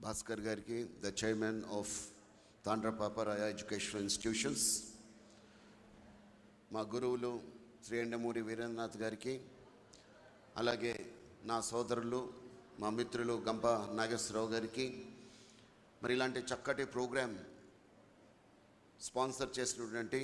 భాస్కర్ గారికి the chairman of Tandra Paparaya educational institutions మా గురువులు శ్రీ ఎండమూరి వీరేంద్రనాథ్ గారికి అలాగే నా సోదరులు మా మిత్రులు గంప నాగేశ్వరరావు గారికి మరి ఇలాంటి చక్కటి ప్రోగ్రాం స్పాన్సర్ చేసినటువంటి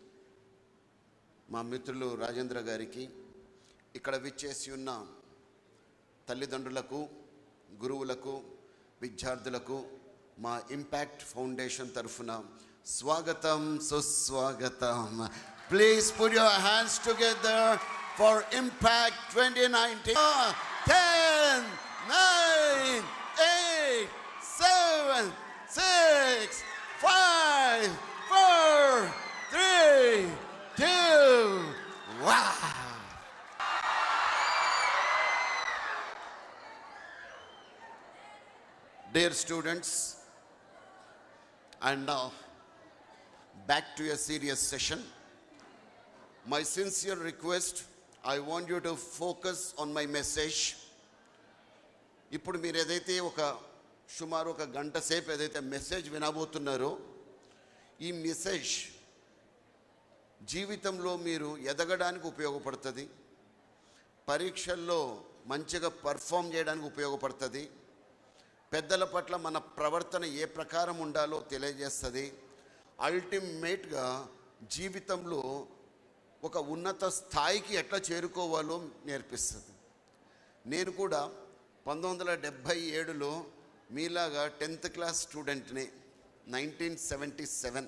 మా మిత్రులు రాజేంద్ర గారికి ఇక్కడ విచ్చేసి ఉన్న తల్లిదండ్రులకు గురువులకు విద్యార్థులకు మా ఇంపాక్ట్ ఫౌండేషన్ తరఫున స్వాగతం సుస్వాగతం please put your hands together for impact twenty nineteen ten nine eight seven six five four three two వా Dear students, and now back to a serious session. My sincere request, I want you to focus on my message. ఇప్పుడు మీరు ఏదైతే ఒక సుమారు ఒక గంట సేపు ఏదైతే మెసేజ్ వినబోతున్నారో ఈ మెసేజ్ జీవితంలో మీరు ఎదగడానికి ఉపయోగపడుతుంది పరీక్షల్లో మంచిగా పర్ఫామ్ చేయడానికి ఉపయోగపడుతుంది పెద్దల పట్ల మన ప్రవర్తన ఏ ప్రకారం ఉండాలో తెలియజేస్తుంది అల్టిమేట్గా జీవితంలో ఒక ఉన్నత స్థాయికి ఎట్లా చేరుకోవాలో నేర్పిస్తుంది నేను కూడా పంతొమ్మిది వందల డెబ్భై ఏడులో మీలాగా టెన్త్ క్లాస్ స్టూడెంట్ని నైన్టీన్ సెవెంటీ సెవెన్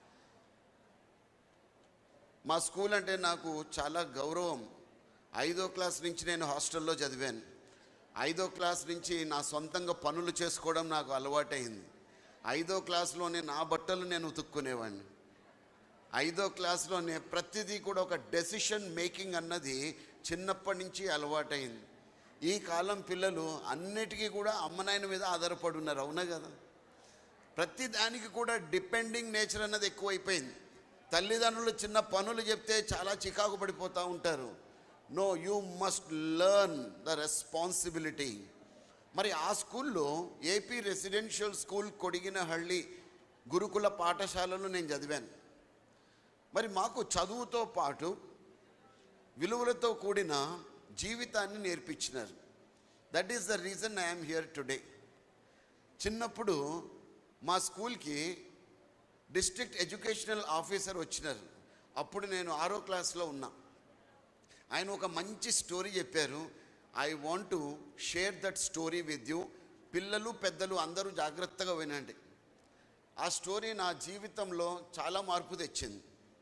మా స్కూల్ అంటే నాకు చాలా గౌరవం ఐదో క్లాస్ నుంచి నేను హాస్టల్లో చదివాను ఐదో క్లాస్ నుంచి నా సొంతంగా పనులు చేసుకోవడం నాకు అలవాటైంది ఐదో క్లాస్లోనే నా బట్టలు నేను ఉతుక్కునేవాడిని ఐదో క్లాస్లోనే ప్రతిదీ కూడా ఒక డెసిషన్ మేకింగ్ అన్నది చిన్నప్పటి నుంచి అలవాటైంది ఈ కాలం పిల్లలు అన్నిటికీ కూడా అమ్మనాయన మీద ఆధారపడి ఉన్నారు అవునా కదా ప్రతి దానికి కూడా డిపెండింగ్ నేచర్ అన్నది ఎక్కువైపోయింది తల్లిదండ్రులు చిన్న పనులు చెప్తే చాలా చికాకు పడిపోతూ ఉంటారు no you must learn the responsibility మరి ఆ స్కూల్లో ఏపీ రెసిడెన్షియల్ స్కూల్ కొడిగినహళ్ళి గురుకుల పాఠశాలలో నేను చదివాను మరి మాకు చదువుతో పాటు విలువలతో కూడిన జీవితాన్ని నేర్పించినారు that is the reason I'm here today చిన్నప్పుడు మా స్కూల్కి డిస్ట్రిక్ట్ ఎడ్యుకేషనల్ ఆఫీసర్ వచ్చినారు అప్పుడు నేను ఆరో క్లాస్లో ఉన్నా ఆయన ఒక మంచి స్టోరీ చెప్పారు I want to share that story with you పిల్లలు పెద్దలు అందరూ జాగ్రత్తగా వినండి ఆ స్టోరీ నా జీవితంలో చాలా మార్పు తెచ్చింది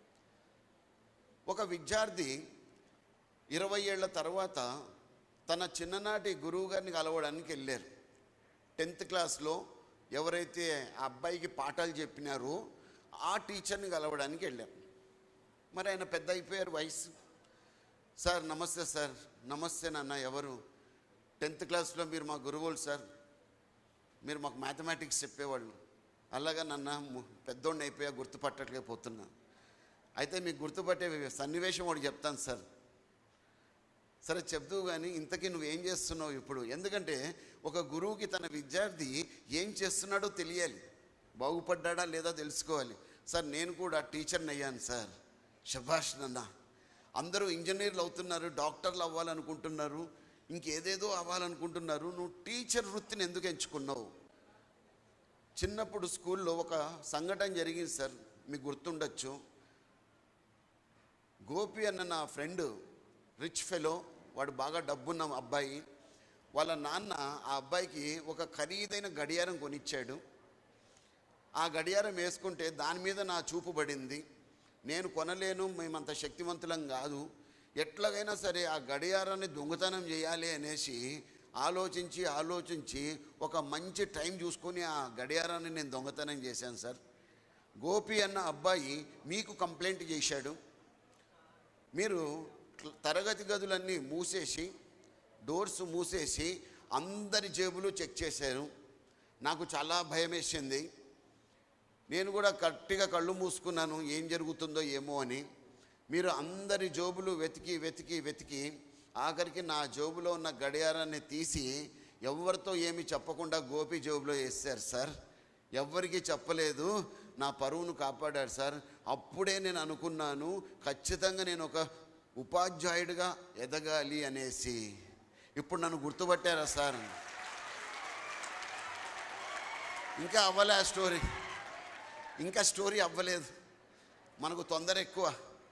ఒక విద్యార్థి ఇరవై ఏళ్ల తర్వాత తన చిన్ననాటి గురువు గారిని కలవడానికి వెళ్ళారు టెన్త్ క్లాస్లో ఎవరైతే ఆ అబ్బాయికి పాఠాలు చెప్పినారో ఆ టీచర్ని కలవడానికి వెళ్ళాం మరి ఆయన పెద్ద అయిపోయారు వయసు సార్ నమస్తే సార్ నమస్తే నాన్న ఎవరు టెన్త్ క్లాస్లో మీరు మా గురువులు సార్ మీరు మాకు మ్యాథమెటిక్స్ చెప్పేవాళ్ళు అలాగా నన్న ము- పెద్దోడిని అయిపోయా గుర్తుపట్టలేకపోతున్నా అయితే మీకు గుర్తుపట్టే సన్నివేశం ఒకటి చెప్తాను సార్ సరే చెప్తూ కానీ ఇంతకీ నువ్వేం చేస్తున్నావు ఇప్పుడు ఎందుకంటే ఒక గురువుకి తన విద్యార్థి ఏం చేస్తున్నాడో తెలియాలి బాగుపడ్డాడా లేదా తెలుసుకోవాలి సార్ నేను కూడా టీచర్ని అయ్యాను సార్ శభాష్ నన్న అందరూ ఇంజనీర్లు అవుతున్నారు డాక్టర్లు అవ్వాలనుకుంటున్నారు ఇంకేదేదో అవ్వాలనుకుంటున్నారు నువ్వు టీచర్ వృత్తిని ఎందుకు ఎంచుకున్నావు చిన్నప్పుడు స్కూల్లో ఒక సంఘటన జరిగింది సార్ మీకు గుర్తుండొచ్చు గోపి అన్న నా ఫ్రెండ్ రిచ్ ఫెలో వాడు బాగా డబ్బున్న అబ్బాయి వాళ్ళ నాన్న ఆ అబ్బాయికి ఒక ఖరీదైన గడియారం కొనిచ్చాడు ఆ గడియారం వేసుకుంటే దాని మీద నా చూపు పడింది నేను కొనలేను మేమంత శక్తివంతులం కాదు ఎట్లాగైనా సరే ఆ గడియారాన్ని దొంగతనం చేయాలి అనేసి ఆలోచించి ఆలోచించి ఒక మంచి టైం చూసుకొని ఆ గడియారాన్ని నేను దొంగతనం చేశాను సార్ గోపి అన్న అబ్బాయి మీకు కంప్లైంట్ చేశాడు మీరు క్ల- తరగతి గదులన్నీ మూసేసి డోర్స్ మూసేసి అందరి జేబులు చెక్ చేశారు నాకు చాలా భయం వేసింది నేను కూడా గట్టిగా కళ్ళు మూసుకున్నాను ఏం జరుగుతుందో ఏమో అని మీరు అందరి జోబులు వెతికి వెతికి వెతికి ఆఖరికి నా జోబులో ఉన్న గడియారాన్ని తీసి ఎవరితో ఏమి చెప్పకుండా గోపి జేబులో వేస్తారు సార్ ఎవ్వరికీ చెప్పలేదు నా పరువును కాపాడాడు సార్ అప్పుడే నేను అనుకున్నాను ఖచ్చితంగా నేను ఒక ఉపాధ్యాయుడిగా ఎదగాలి అనేసి ఇప్పుడు నన్ను గుర్తుపట్టారా సార్ ఇంకా అవ్వలే ఆ స్టోరీ ఇంకా స్టోరీ అవ్వలేదు మనకు తొందర ఎక్కువ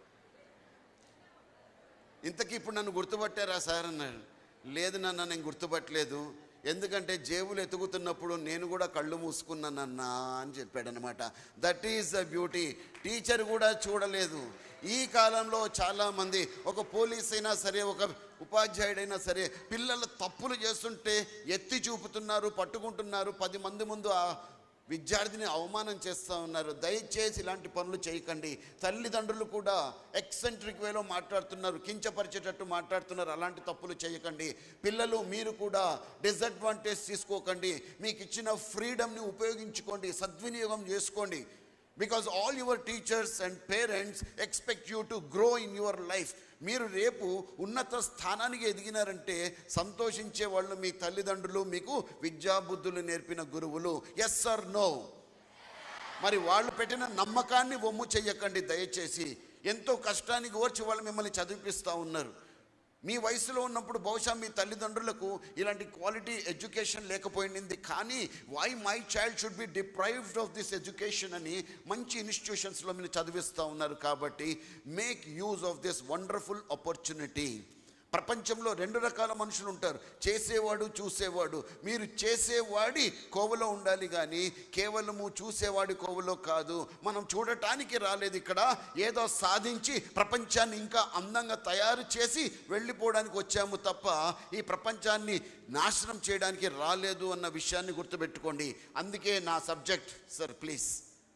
ఇంతకీ ఇప్పుడు నన్ను గుర్తుపట్టారా సార్ అన్నాడు లేదు నాన్న నేను గుర్తుపట్టలేదు ఎందుకంటే జేబులు ఎతుకుతున్నప్పుడు నేను కూడా కళ్ళు మూసుకున్నానన్నా అని చెప్పాడు అనమాట that is the beauty teacher కూడా చూడలేదు ఈ కాలంలో చాలామంది ఒక పోలీస్ అయినా సరే ఒక ఉపాధ్యాయుడైనా సరే పిల్లలు తప్పులు చేస్తుంటే ఎత్తి చూపుతున్నారు పట్టుకుంటున్నారు పది మంది ముందు ఆ విద్యార్థిని అవమానం చేస్తూ ఉన్నారు దయచేసి ఇలాంటి పనులు చేయకండి తల్లిదండ్రులు కూడా ఎక్సెంట్రిక్ వేలో మాట్లాడుతున్నారు కించపరిచేటట్టు మాట్లాడుతున్నారు అలాంటి తప్పులు చేయకండి పిల్లలు మీరు కూడా డిసడ్వాంటేజ్ తీసుకోకండి మీకు ఇచ్చిన ఫ్రీడమ్ని ఉపయోగించుకోండి సద్వినియోగం చేసుకోండి because all your teachers and parents expect you to grow in your life మీరు రేపు ఉన్నత స్థానానికి ఎదిగినారంటే సంతోషించే వాళ్ళు మీ తల్లిదండ్రులు మీకు విద్యాబుద్ధులు నేర్పిన గురువులు ఎస్ ఆర్ నో మరి వాళ్ళు పెట్టిన నమ్మకాన్ని ఒమ్ము చెయ్యకండి దయచేసి ఎంతో కష్టానికి ఓర్చి వాళ్ళు మిమ్మల్ని చదివిపిస్తూ ఉన్నారు మీ వయసులో ఉన్నప్పుడు బహుశా మీ తల్లిదండ్రులకు ఇలాంటి క్వాలిటీ ఎడ్యుకేషన్ లేకపోయింది కానీ why my child should be deprived of this education అని మంచి ఇన్స్టిట్యూషన్స్లో మీరు చదివిస్తూ ఉన్నారు కాబట్టి make use of this wonderful opportunity ప్రపంచంలో రెండు రకాల మనుషులు ఉంటారు చేసేవాడు చూసేవాడు మీరు చేసేవాడి కోవలో ఉండాలి కానీ కేవలము చూసేవాడి కోవలో కాదు మనం చూడటానికి రాలేదు ఇక్కడ ఏదో సాధించి ప్రపంచాన్ని ఇంకా అందంగా తయారు చేసి వెళ్ళిపోవడానికి వచ్చాము తప్ప ఈ ప్రపంచాన్ని నాశనం చేయడానికి రాలేదు అన్న విషయాన్ని గుర్తుపెట్టుకోండి అందుకే నా సబ్జెక్ట్ సార్ ప్లీజ్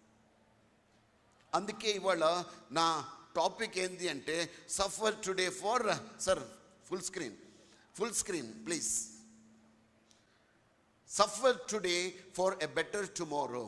అందుకే ఇవాళ నా టాపిక్ ఏంటి అంటే suffer today for sir full screen full screen please suffer today for a better tomorrow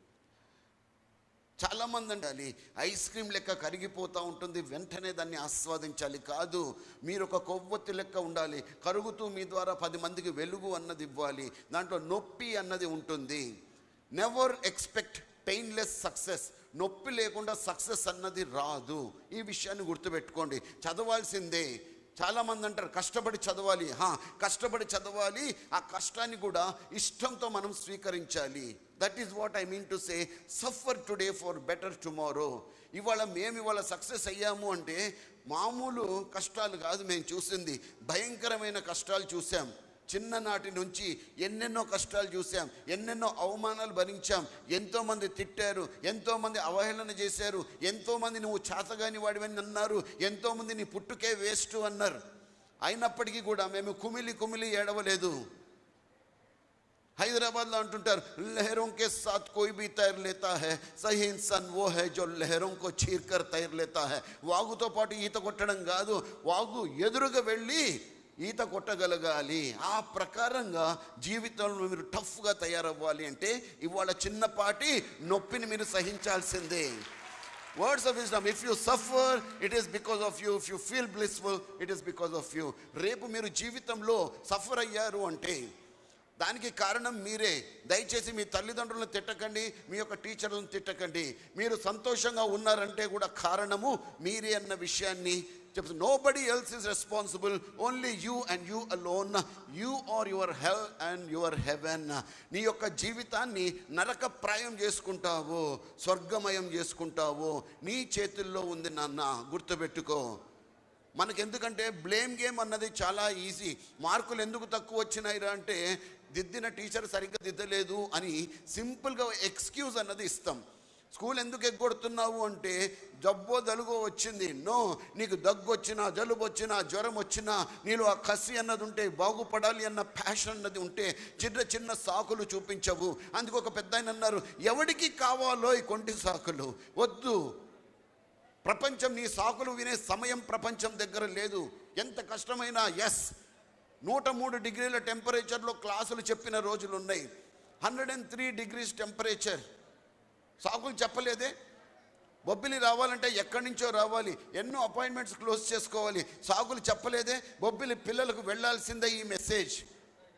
చాలామంది అండాలి ఐస్ క్రీమ్ లెక్క కరిగిపోతూ ఉంటుంది వెంటనే దాన్ని ఆస్వాదించాలి కాదు మీరు ఒక కొవ్వొత్తి లెక్క ఉండాలి కరుగుతూ మీ ద్వారా పది మందికి వెలుగు అన్నది ఇవ్వాలి దాంట్లో నొప్పి అన్నది ఉంటుంది నెవర్ ఎక్స్పెక్ట్ పెయిన్లెస్ సక్సెస్ నొప్పి లేకుండా సక్సెస్ అన్నది రాదు ఈ విషయాన్ని గుర్తుపెట్టుకోండి చదవాల్సిందే చాలామంది అంటారు కష్టపడి చదవాలి హా కష్టపడి చదవాలి ఆ కష్టాన్ని కూడా ఇష్టంతో మనం స్వీకరించాలి that is what I mean to say suffer today for better tomorrow ఇవాళ మేము ఇవాళ సక్సెస్ అయ్యాము అంటే మామూలు కష్టాలు కాదు మేము చూసింది భయంకరమైన కష్టాలు చూసాం చిన్ననాటి నుంచి ఎన్నెన్నో కష్టాలు చూసాం ఎన్నెన్నో అవమానాలు భరించాం ఎంతోమంది తిట్టారు ఎంతోమంది అవహేళన చేశారు ఎంతోమంది నువ్వు చేతగాని వాడివని అన్నారు ఎంతోమంది నీ పుట్టుకే వేస్ట్ అన్నారు అయినప్పటికీ కూడా మేము కుమిలి కుమిలి ఏడవలేదు హైదరాబాద్లో అంటుంటారు లహరోं के साथ कोई भी तैर लेता है सही इंसान वो है जो लहरों को चीर कर तैर लेता है వాగుతో పాటు ఈత కొట్టడం కాదు వాగు ఎదురుగా వెళ్ళి ఈత కొట్టగలగాలి ఆ ప్రకారంగా జీవితంలో మీరు టఫ్గా తయారవ్వాలి అంటే ఇవాళ చిన్నపాటి నొప్పిని మీరు సహించాల్సిందే words of wisdom if you suffer it is because of you if you feel blissful it is because of you రేపు మీరు జీవితంలో సఫర్ అయ్యారు అంటే దానికి కారణం మీరే దయచేసి మీ తల్లిదండ్రులను తిట్టకండి మీ యొక్క టీచర్లను తిట్టకండి మీరు సంతోషంగా ఉన్నారంటే కూడా కారణము మీరే అన్న విషయాన్ని చెప్తుంది nobody else is responsible only you and you alone you are your hell and your heaven నీ యొక్క జీవితాన్ని నరకప్రాయం చేసుకుంటావు స్వర్గమయం చేసుకుంటావు నీ చేతుల్లో ఉంది నాన్న గుర్తుపెట్టుకో మనకెందుకంటే బ్లేమ్ గేమ్ అన్నది చాలా ఈజీ మార్కులు ఎందుకు తక్కువ వచ్చినాయిరా అంటే దిద్దిన టీచర్ సరిగ్గా దిద్దలేదు అని సింపుల్గా ఎక్స్క్యూజ్ అన్నది ఇస్తాం స్కూల్ ఎందుకు ఎగ్గొడుతున్నావు అంటే జబ్బో దలుగో వచ్చింది నో నీకు దగ్గు వచ్చినా జలుబు వచ్చినా జ్వరం వచ్చినా నీలో ఆ కసి అన్నది ఉంటే బాగుపడాలి అన్న ప్యాషన్ అన్నది ఉంటే చిన్న చిన్న సాకులు చూపించవు అందుకు ఒక పెద్ద ఆయన అన్నారు ఎవడికి కావాలో ఈ కొంటి సాకులు వద్దు ప్రపంచం నీ సాకులు వినే సమయం ప్రపంచం దగ్గర లేదు ఎంత కష్టమైనా ఎస్ నూట మూడు డిగ్రీల టెంపరేచర్లో క్లాసులు చెప్పిన రోజులు ఉన్నాయి hundred and three degrees temperature సాకులు చెప్పలేదే బొబ్బిలి రావాలంటే ఎక్కడి నుంచో రావాలి ఎన్నో అపాయింట్మెంట్స్ క్లోజ్ చేసుకోవాలి సాకులు చెప్పలేదే బొబ్బిలి పిల్లలకు వెళ్ళాల్సిందే ఈ మెసేజ్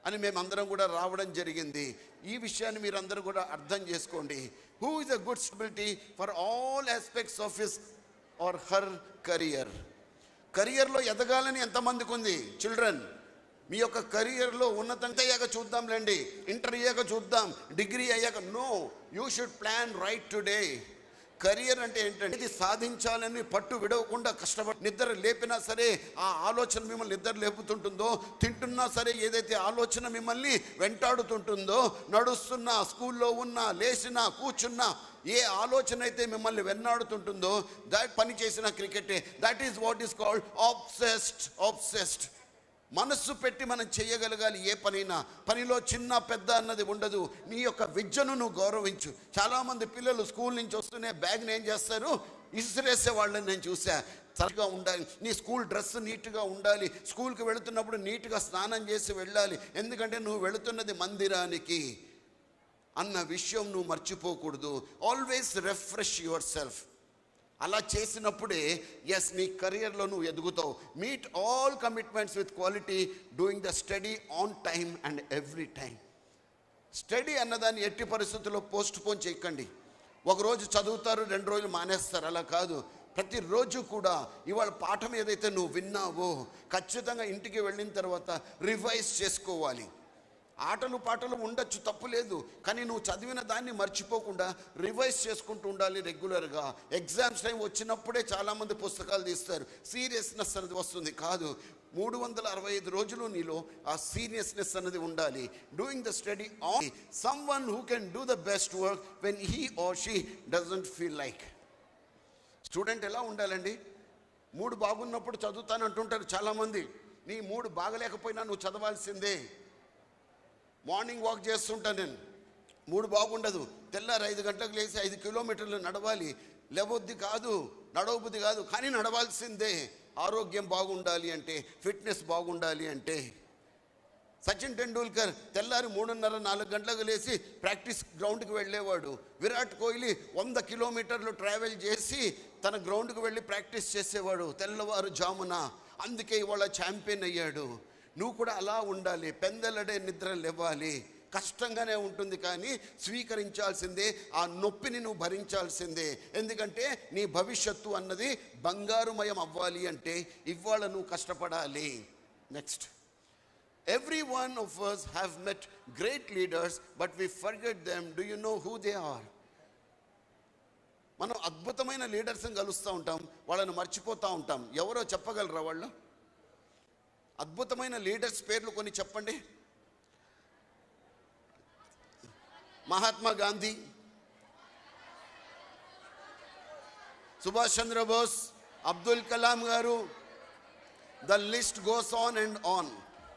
అని మేమందరం కూడా రావడం జరిగింది ఈ విషయాన్ని మీరందరూ కూడా అర్థం చేసుకోండి who is a good stability for all aspects of his or her career కెరియర్లో ఎదగాలని ఎంతమందికి ఉంది చిల్డ్రన్ మీ యొక్క కెరియర్లో ఉన్నతంగా అయ్యాక చూద్దాంలేండి ఇంటర్ అయ్యాక చూద్దాం డిగ్రీ అయ్యాక no you should plan right today career అంటే ఏంటంటే ఇది సాధించాలని పట్టు విడవకుండా కష్టపడి నిద్ర లేపినా సరే ఆ ఆలోచన మిమ్మల్ని నిద్ర లేపుతుంటుందో తింటున్నా సరే ఏదైతే ఆలోచన మిమ్మల్ని వెంటాడుతుంటుందో నడుస్తున్నా స్కూల్లో ఉన్నా లేచినా కూర్చున్నా ఏ ఆలోచన అయితే మిమ్మల్ని వెన్నాడుతుంటుందో దాట్ పని చేసిన క్రికెటే that is what is called obsessed obsessed మనస్సు పెట్టి మనం చేయగలగాలి ఏ పనైనా పనిలో చిన్న పెద్ద అన్నది ఉండదు నీ యొక్క విద్యను నువ్వు గౌరవించు చాలామంది పిల్లలు స్కూల్ నుంచి వస్తూనే బ్యాగ్ని ఏం చేస్తారు ఇసిరేసే వాళ్ళని నేను చూసా సరిగా ఉండాలి నీ స్కూల్ డ్రెస్ నీట్గా ఉండాలి స్కూల్కి వెళుతున్నప్పుడు నీట్గా స్నానం చేసి వెళ్ళాలి ఎందుకంటే నువ్వు వెళుతున్నది మందిరానికి అన్న విషయం నువ్వు మర్చిపోకూడదు ఆల్వేస్ రిఫ్రెష్ యువర్ సెల్ఫ్ అలా చేసినప్పుడే ఎస్ నీ కెరియర్లో నువ్వు ఎదుగుతావు meet all commitments with quality doing the study on time and every time study అన్నదాన్ని ఎట్టి పరిస్థితుల్లో పోస్ట్ పోన్ చేయకండి ఒకరోజు చదువుతారు రెండు రోజులు మానేస్తారు అలా కాదు ప్రతిరోజు కూడా ఇవాళ పాఠం ఏదైతే నువ్వు విన్నావో ఖచ్చితంగా ఇంటికి వెళ్ళిన తర్వాత రివైజ్ చేసుకోవాలి ఆటలు పాటలు ఉండొచ్చు తప్పు లేదు కానీ నువ్వు చదివిన దాన్ని మర్చిపోకుండా రివైజ్ చేసుకుంటూ ఉండాలి రెగ్యులర్గా ఎగ్జామ్స్ టైం వచ్చినప్పుడే చాలామంది పుస్తకాలు తీస్తారు సీరియస్నెస్ అనేది వస్తుంది కాదు మూడు వందల అరవై ఐదు రోజులు నీలో ఆ సీరియస్నెస్ అనేది ఉండాలి doing the study on someone who can do the best work when he or she doesn't feel like student ఎలా ఉండాలండి మూడు బాగున్నప్పుడు చదువుతాను అంటుంటారు చాలామంది నీ మూడు బాగలేకపోయినా నువ్వు చదవాల్సిందే మార్నింగ్ వాక్ చేస్తుంటాను నేను మూడు బాగుండదు తెల్లారు ఐదు గంటలకు లేచి ఐదు కిలోమీటర్లు నడవాలి లేవొద్ది కాదు నడవబుద్ది కాదు కానీ నడవాల్సిందే ఆరోగ్యం బాగుండాలి అంటే ఫిట్నెస్ బాగుండాలి అంటే సచిన్ టెండూల్కర్ తెల్లారి మూడున్నర నాలుగు గంటలకు లేచి ప్రాక్టీస్ గ్రౌండ్కి వెళ్ళేవాడు విరాట్ కోహ్లీ వంద కిలోమీటర్లు ట్రావెల్ చేసి తన గ్రౌండ్కి వెళ్ళి ప్రాక్టీస్ చేసేవాడు తెల్లవారు జామున అందుకే ఇవాళ ఛాంపియన్ అయ్యాడు నువ్వు కూడా అలా ఉండాలి పెందలడే నిద్ర లేవాలి కష్టంగానే ఉంటుంది కానీ స్వీకరించాల్సిందే ఆ నొప్పిని నువ్వు భరించాల్సిందే ఎందుకంటే నీ భవిష్యత్తు అన్నది బంగారుమయం అవ్వాలి అంటే ఇవాళ నువ్వు కష్టపడాలి next Every one of us have met great leaders, but we forget them. Do you know who they are? మనం అద్భుతమైన లీడర్స్ని కలుస్తూ ఉంటాం వాళ్ళని మర్చిపోతూ ఉంటాం ఎవరో చెప్పగలరా వాళ్ళు అద్భుతమైన లీడర్స్ పేర్లు కొన్ని చెప్పండి Mahatma Gandhi Subhash Chandrabose Abdul Kalam garu the list goes on and on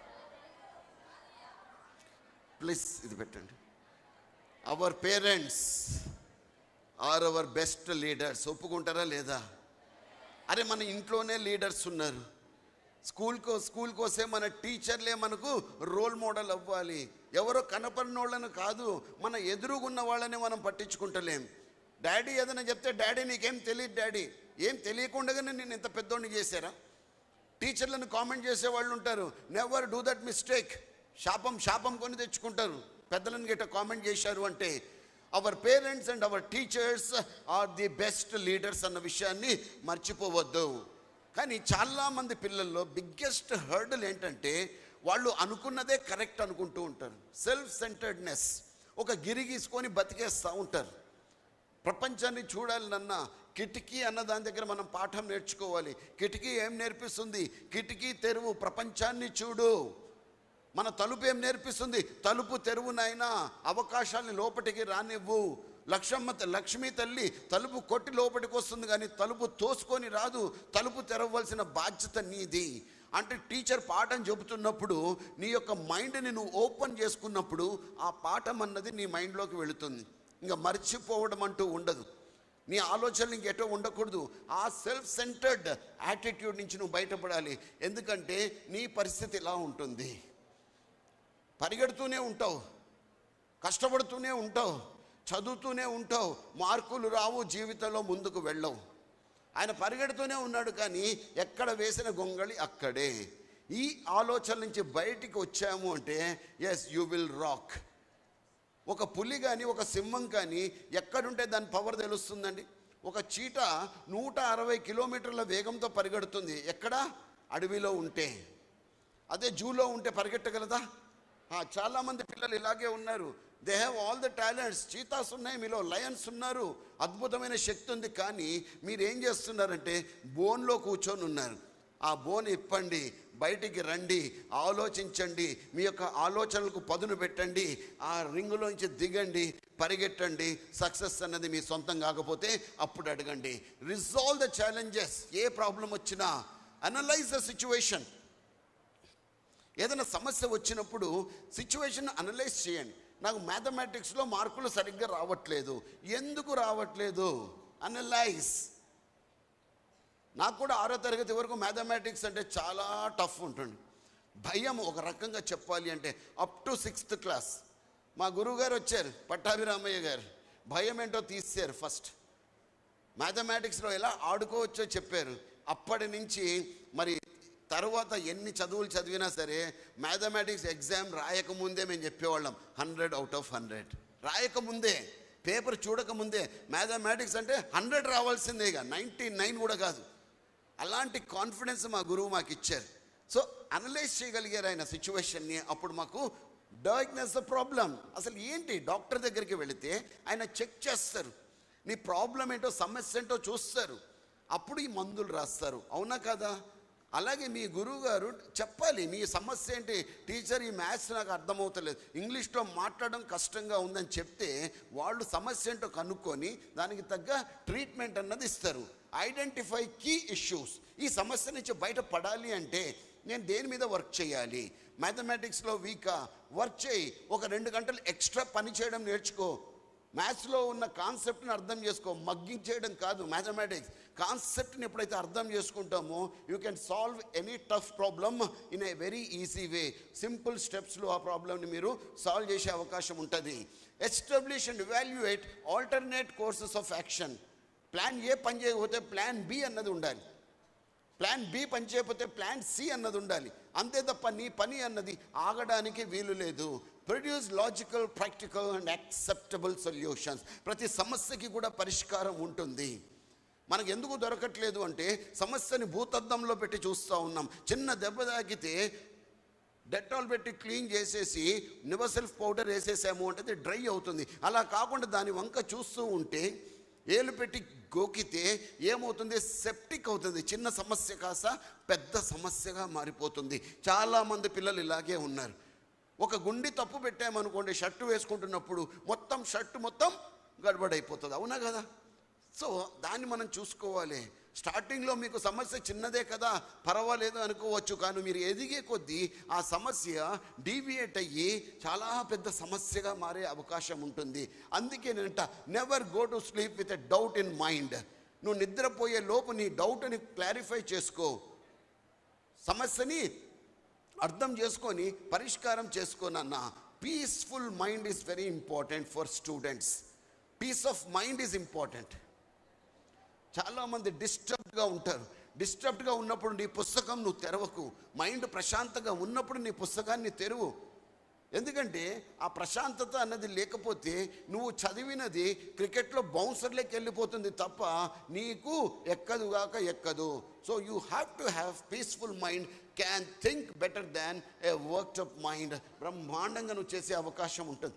please ఇది పెట్టండి our parents are our best leaders ఒప్పుకుంటారా లేదా అరే మన ఇంట్లోనే లీడర్స్ ఉన్నారు స్కూల్కో స్కూల్కి వస్తే మన టీచర్లే మనకు రోల్ మోడల్ అవ్వాలి ఎవరో కనపడినోళ్ళను కాదు మన ఎదురుగున్న వాళ్ళని మనం పట్టించుకుంటలేం డాడీ ఏదైనా చెప్తే డాడీ నీకేం తెలియదు డాడీ ఏం తెలియకుండానే నేను ఇంత పెద్దోడిని చేశారా టీచర్లను కామెంట్ చేసే వాళ్ళు ఉంటారు నెవర్ డూ దట్ మిస్టేక్ శాపం శాపం కొని తెచ్చుకుంటారు పెద్దలను గిట్ట కామెంట్ చేశారు అంటే our parents and our teachers are the best leaders అన్న విషయాన్ని మర్చిపోవద్దు కానీ చాలామంది పిల్లల్లో బిగ్గెస్ట్ హర్డల్ ఏంటంటే వాళ్ళు అనుకున్నదే కరెక్ట్ అనుకుంటూ ఉంటారు సెల్ఫ్ సెంటర్డ్నెస్ ఒక గిరి గీసుకొని బతికేస్తూ ఉంటారు ప్రపంచాన్ని చూడాలన్న కిటికీ అన్న దాని దగ్గర మనం పాఠం నేర్చుకోవాలి కిటికీ ఏం నేర్పిస్తుంది కిటికీ తెరువు ప్రపంచాన్ని చూడు మన తలుపు ఏం నేర్పిస్తుంది తలుపు తెరువునైనా అవకాశాన్ని లోపటికి రానివ్వు లక్ష్మమ్మ లక్ష్మీ తల్లి తలుపు కొట్టి లోపలికి వస్తుంది కానీ తలుపు తోసుకొని రాదు తలుపు తెరవలసిన బాధ్యత నీది అంటే టీచర్ పాఠం చెబుతున్నప్పుడు నీ యొక్క మైండ్ని నువ్వు ఓపెన్ చేసుకున్నప్పుడు ఆ పాఠం అన్నది నీ మైండ్లోకి వెళుతుంది ఇంకా మర్చిపోవడం అంటూ ఉండదు నీ ఆలోచనలు ఇంకెటో ఉండకూడదు ఆ సెల్ఫ్ సెంటర్డ్ యాటిట్యూడ్ నుంచి నువ్వు బయటపడాలి ఎందుకంటే నీ పరిస్థితి ఇలా ఉంటుంది పరిగెడుతూనే ఉంటావు కష్టపడుతూనే ఉంటావు చదువుతూనే ఉంటావు మార్కులు రావు జీవితంలో ముందుకు వెళ్ళవు ఆయన పరిగెడుతూనే ఉన్నాడు కానీ ఎక్కడ వేసిన గొంగళి అక్కడే ఈ ఆలోచన నుంచి బయటికి వచ్చాము అంటే ఎస్ యూ విల్ రాక్ ఒక పులి కానీ ఒక సింహం కానీ ఎక్కడుంటే దాని పవర్ తెలుస్తుందండి ఒక చీట నూట అరవై కిలోమీటర్ల వేగంతో పరిగెడుతుంది ఎక్కడ అడవిలో ఉంటే అదే జూలో ఉంటే పరిగెట్టగలదా ఆ, చాలామంది పిల్లలు ఇలాగే ఉన్నారు they have all the talents cheetahs ఉన్నాయి మీలో లయన్స్ ఉన్నారు అద్భుతమైన శక్తి ఉంది కానీ మీరు ఏం చేస్తున్నారంటే బోన్లో కూర్చొని ఉన్నారు ఆ బోన్ ఇప్పండి బయటికి రండి ఆలోచించండి మీ యొక్క ఆలోచనలకు పదును పెట్టండి ఆ రింగులోంచి దిగండి పరిగెట్టండి సక్సెస్ అన్నది మీ సొంతం కాకపోతే అప్పుడు అడగండి రిజాల్వ్ ద ఛాలెంజెస్ ఏ ప్రాబ్లం వచ్చినా అనలైజ్ ద సిచ్యువేషన్ ఏదైనా సమస్య వచ్చినప్పుడు సిచ్యువేషన్ అనలైజ్ చేయండి నాకు మ్యాథమెటిక్స్లో మార్కులు సరిగ్గా రావట్లేదు ఎందుకు రావట్లేదు అనలైజ్ నాకు కూడా ఆరో తరగతి వరకు మ్యాథమెటిక్స్ అంటే చాలా టఫ్ ఉంటుంది భయం ఒక రకంగా చెప్పాలి అంటే అప్ టు సిక్స్త్ క్లాస్ మా గురువుగారు వచ్చారు పట్టాభిరామయ్య గారు భయం ఏంటో తీసారు ఫస్ట్ మ్యాథమెటిక్స్లో ఎలా ఆడుకోవచ్చో చెప్పారు అప్పటి నుంచి మరి తర్వాత ఎన్ని చదువులు చదివినా సరే మ్యాథమెటిక్స్ ఎగ్జామ్ రాయకముందే మేము చెప్పేవాళ్ళం హండ్రెడ్ అవుట్ ఆఫ్ హండ్రెడ్ రాయకముందే పేపర్ చూడకముందే మ్యాథమెటిక్స్ అంటే హండ్రెడ్ రావాల్సిందే ఇక నైంటీ నైన్ కూడా కాదు అలాంటి కాన్ఫిడెన్స్ మా గురువు మాకు ఇచ్చారు సో అనలైజ్ చేయగలిగారు ఆయన సిచ్యువేషన్ని అప్పుడు మాకు డయాగ్నోస్ ద ప్రాబ్లం అసలు ఏంటి డాక్టర్ దగ్గరికి వెళితే ఆయన చెక్ చేస్తారు నీ ప్రాబ్లం ఏంటో సమస్య ఏంటో చూస్తారు అప్పుడు ఈ మందులు రాస్తారు అవునా కదా అలాగే మీ గురువు గారు చెప్పాలి మీ సమస్య ఏంటి టీచర్ ఈ మ్యాథ్స్ నాకు అర్థమవుతలేదు ఇంగ్లీష్లో మాట్లాడడం కష్టంగా ఉందని చెప్తే వాళ్ళు సమస్య ఏంటో కనుక్కొని దానికి తగ్గ ట్రీట్మెంట్ అన్నది ఇస్తారు ఐడెంటిఫై కీ ఇష్యూస్ ఈ సమస్య నుంచి బయటపడాలి అంటే నేను దేని మీద వర్క్ చేయాలి మ్యాథమెటిక్స్లో వీకా వర్క్ చేయి ఒక రెండు గంటలు ఎక్స్ట్రా పని చేయడం నేర్చుకో మ్యాథ్స్లో ఉన్న కాన్సెప్ట్ని అర్థం చేసుకో మగ్గింగ్ చేయడం కాదు మ్యాథమెటిక్స్ కాన్సెప్ట్ని ఎప్పుడైతే అర్థం చేసుకుంటామో you can solve any tough problem in a very easy way simple స్టెప్స్లో ఆ ప్రాబ్లమ్ని మీరు సాల్వ్ చేసే అవకాశం ఉంటుంది establish and evaluate alternate courses of action plan ఏ పని చేయకపోతే ప్లాన్ బి అన్నది ఉండాలి ప్లాన్ బి పని చేయకపోతే ప్లాన్ సి అన్నది ఉండాలి అంతే తప్ప నీ పని అన్నది ఆగడానికి వీలు లేదు produce logical practical and acceptable solutions ప్రతి సమస్యకి కూడా పరిష్కారం ఉంటుంది మనకు ఎందుకు దొరకట్లేదు అంటే సమస్యని భూతద్దంలో పెట్టి చూస్తూ ఉన్నాం చిన్న దెబ్బ తాకితే డెటాల్ పెట్టి క్లీన్ చేసేసి నివసెల్ఫ్ పౌడర్ వేసేసాము అంటే అది డ్రై అవుతుంది అలా కాకుండా దాని వంక చూస్తూ ఉంటే ఏలు పెట్టి గోకితే ఏమవుతుంది సెప్టిక్ అవుతుంది చిన్న సమస్య కాస్త పెద్ద సమస్యగా మారిపోతుంది చాలామంది పిల్లలు ఇలాగే ఉన్నారు ఒక గుండి తప్పు పెట్టామనుకోండి షర్టు వేసుకుంటున్నప్పుడు మొత్తం షర్టు మొత్తం గడబడైపోతుంది అవునా కదా సో దాన్ని మనం చూసుకోవాలి స్టార్టింగ్లో మీకు సమస్య చిన్నదే కదా పర్వాలేదు అనుకోవచ్చు కానీ మీరు ఎదిగే కొద్దీ ఆ సమస్య డీవియేట్ అయ్యి చాలా పెద్ద సమస్యగా మారే అవకాశం ఉంటుంది అందుకే నేనంట never go to sleep with a doubt in mind నువ్వు నిద్రపోయే లోపు నీ డౌట్ని క్లారిఫై చేసుకో సమస్యని అర్థం చేసుకొని పరిష్కారం చేసుకోనన్న peaceful mind is very important for students peace of mind is important చాలామంది డిస్టర్బ్డ్గా ఉంటారు డిస్టర్బ్డ్గా ఉన్నప్పుడు నీ పుస్తకం నువ్వు తెరవకు మైండ్ ప్రశాంతంగా ఉన్నప్పుడు నీ పుస్తకాన్ని తెరువు ఎందుకంటే ఆ ప్రశాంతత అన్నది లేకపోతే నువ్వు చదివినది క్రికెట్లో బౌన్సర్లోకి వెళ్ళిపోతుంది తప్ప నీకు ఎక్కదుగాక ఎక్కదు so you have to have peaceful mind can think better than a work of mind బ్రహ్మాండంగా నువ్వు చేసే అవకాశం ఉంటుంది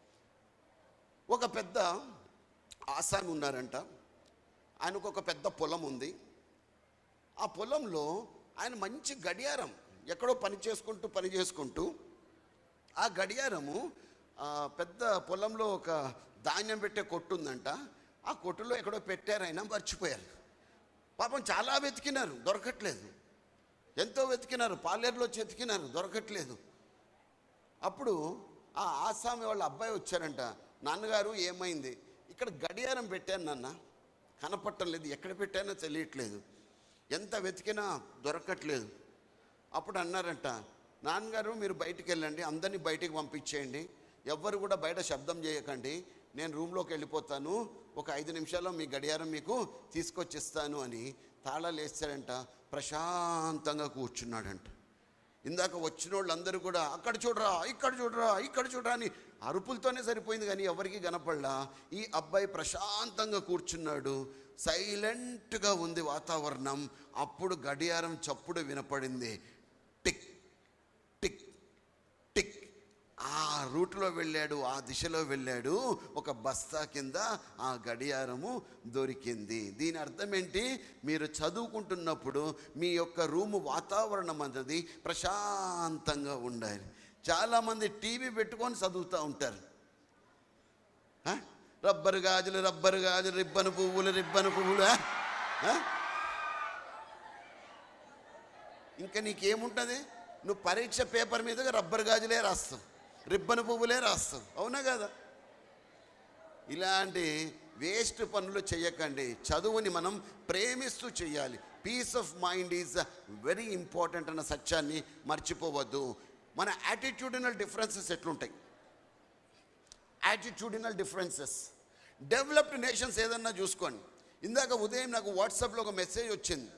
ఒక పెద్ద ఆసామి ఉన్నారంట ఆయనకు ఒక పెద్ద పొలం ఉంది ఆ పొలంలో ఆయన మంచి గడియారం ఎక్కడో పని చేసుకుంటూ పని చేసుకుంటూ ఆ గడియారము ఆ, పెద్ద పొలంలో ఒక ధాన్యం పెట్టే కొట్టు ఉందంట ఆ కొట్టులో ఎక్కడో పెట్టారు ఆయన మర్చిపోయారు పాపం చాలా వెతికినారు దొరకట్లేదు ఎంతో వెతికినారు పాలేరులో వచ్చి వెతికినారు దొరకట్లేదు అప్పుడు ఆ ఆసామి వాళ్ళ అబ్బాయి వచ్చారంట నాన్నగారు ఏమైంది ఇక్కడ గడియారం పెట్టాను నాన్న కనపట్టం లేదు ఎక్కడ పెట్టానో తెలియట్లేదు ఎంత వెతికినా దొరకట్లేదు అప్పుడు అన్నారంట నాన్నగారు మీరు బయటికి వెళ్ళండి అందరినీ బయటికి పంపించేయండి ఎవ్వరు కూడా బయట శబ్దం చేయకండి నేను రూమ్లోకి వెళ్ళిపోతాను ఒక ఐదు నిమిషాల్లో మీ గడియారం మీకు తీసుకొచ్చిస్తాను అని తాళాలు వేస్తాడంట ప్రశాంతంగా కూర్చున్నాడంట ఇందాక వచ్చిన వాళ్ళందరూ కూడా అక్కడ చూడరా ఇక్కడ చూడరా ఇక్కడ చూడరా అని అరుపులతోనే సరిపోయింది కానీ ఎవరికి కనపడలా ఈ అబ్బాయి ప్రశాంతంగా కూర్చున్నాడు సైలెంట్గా ఉంది వాతావరణం అప్పుడు గడియారం చప్పుడు వినపడింది టిక్ టిక్ టిక్ ఆ రూట్లో వెళ్ళాడు ఆ దిశలో వెళ్ళాడు ఒక బస్తా కింద ఆ గడియారము దొరికింది దీని అర్థం ఏంటి మీరు చదువుకుంటున్నప్పుడు మీ యొక్క రూము వాతావరణం అన్నది ప్రశాంతంగా ఉండాలి చాలామంది టీవీ పెట్టుకొని చదువుతూ ఉంటారు ఆ? రబ్బరు గాజులు రబ్బరు గాజులు రిబ్బను పువ్వులు రిబ్బను పువ్వులు ఆ? ఆ? ఇంకా నీకేముంటుంది నువ్వు పరీక్ష పేపర్ మీదుగా రబ్బర్ గాజులే రాస్తావు రిబ్బన్ పువ్వులే రాస్తావు అవునా కదా ఇలాంటి వేస్ట్ పనులు చేయకండి చదువుని మనం ప్రేమిస్తూ చేయాలి peace of mind is very important అన్న సత్యాన్ని మర్చిపోవద్దు మన యాటిట్యూడినల్ డిఫరెన్సెస్ ఎట్లుంటాయి యాటిట్యూడినల్ డిఫరెన్సెస్ డెవలప్డ్ నేషన్స్ ఏదన్నా చూసుకోండి ఇందాక ఉదయం నాకు వాట్సాప్లో ఒక మెసేజ్ వచ్చింది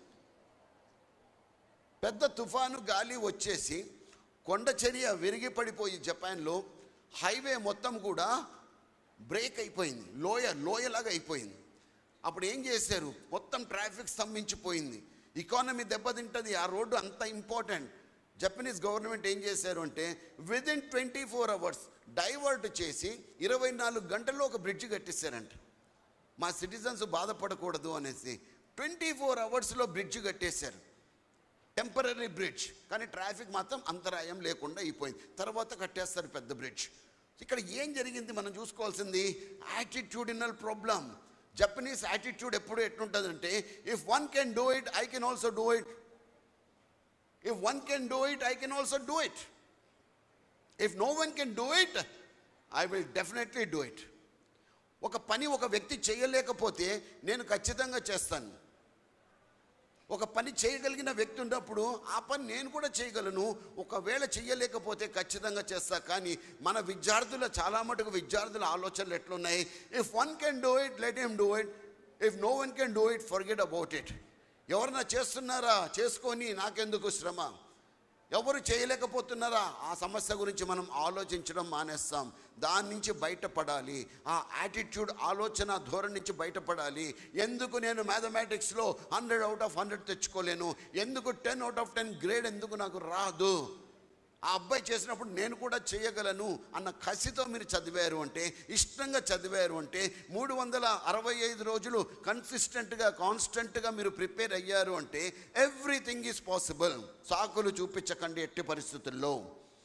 పెద్ద తుఫాను గాలి వచ్చేసి కొండ చర్య విరిగి పడిపోయి జపాన్లో హైవే మొత్తం కూడా బ్రేక్ అయిపోయింది లోయ లోయలాగా అయిపోయింది అప్పుడు ఏం చేశారు మొత్తం ట్రాఫిక్ స్తంభించిపోయింది ఎకానమీ దెబ్బతింటుంది ఆ రోడ్డు అంత ఇంపార్టెంట్ జపనీస్ గవర్నమెంట్ ఏం చేశారు అంటే within twenty four hours divert చేసి ఇరవై నాలుగు గంటల్లో ఒక బ్రిడ్జ్ కట్టిస్తారంట మా సిటిజన్స్ బాధపడకూడదు అనేసి ట్వంటీ ఫోర్ అవర్స్లో బ్రిడ్జ్ కట్టేశారు టెంపరీ బ్రిడ్జ్ కానీ ట్రాఫిక్ మాత్రం అంతరాయం లేకుండా అయిపోయింది తర్వాత కట్టేస్తారు పెద్ద బ్రిడ్జ్ ఇక్కడ ఏం జరిగింది మనం చూసుకోవాల్సింది యాటిట్యూడినల్ ప్రాబ్లం జపనీస్ యాటిట్యూడ్ ఎప్పుడు ఎట్లుంటుందంటే if one can do it I can also do it if one can do it I can also do it if no one can do it I will definitely do it ఒక పని ఒక వ్యక్తి చేయలేకపోతే నేను ఖచ్చితంగా చేస్తాను ఒక పని చేయగలిగిన వ్యక్తి ఉన్నప్పుడు ఆ పని నేను కూడా చేయగలను ఒకవేళ చేయలేకపోతే ఖచ్చితంగా చేస్తా కానీ మన విద్యార్థుల చాలా మటుకు విద్యార్థుల ఆలోచనలు ఎట్లున్నాయి if one can do it let him do it if no one can do it forget about it ఎవరన్నా చేస్తున్నారా చేసుకొని నాకెందుకు శ్రమ ఎవరు చేయలేకపోతున్నారా ఆ సమస్య గురించి మనం ఆలోచించడం మానేస్తాం దాని నుంచి బయటపడాలి ఆ యాటిట్యూడ్ ఆలోచన ధోరణి నుంచి బయటపడాలి ఎందుకు నేను మ్యాథమెటిక్స్లో హండ్రెడ్ అవుట్ ఆఫ్ హండ్రెడ్ తెచ్చుకోలేను ఎందుకు ten out of ten grade ఎందుకు నాకు రాదు ఆ అబ్బాయి చేసినప్పుడు నేను కూడా చేయగలను అన్న కసితో మీరు చదివారు అంటే ఇష్టంగా చదివారు అంటే మూడు వందల అరవై ఐదు రోజులు కన్సిస్టెంట్గా కాన్స్టెంట్గా మీరు ప్రిపేర్ అయ్యారు అంటే ఎవ్రీథింగ్ ఈజ్ పాసిబుల్ సాకులు చూపించకండి ఎట్టి పరిస్థితుల్లో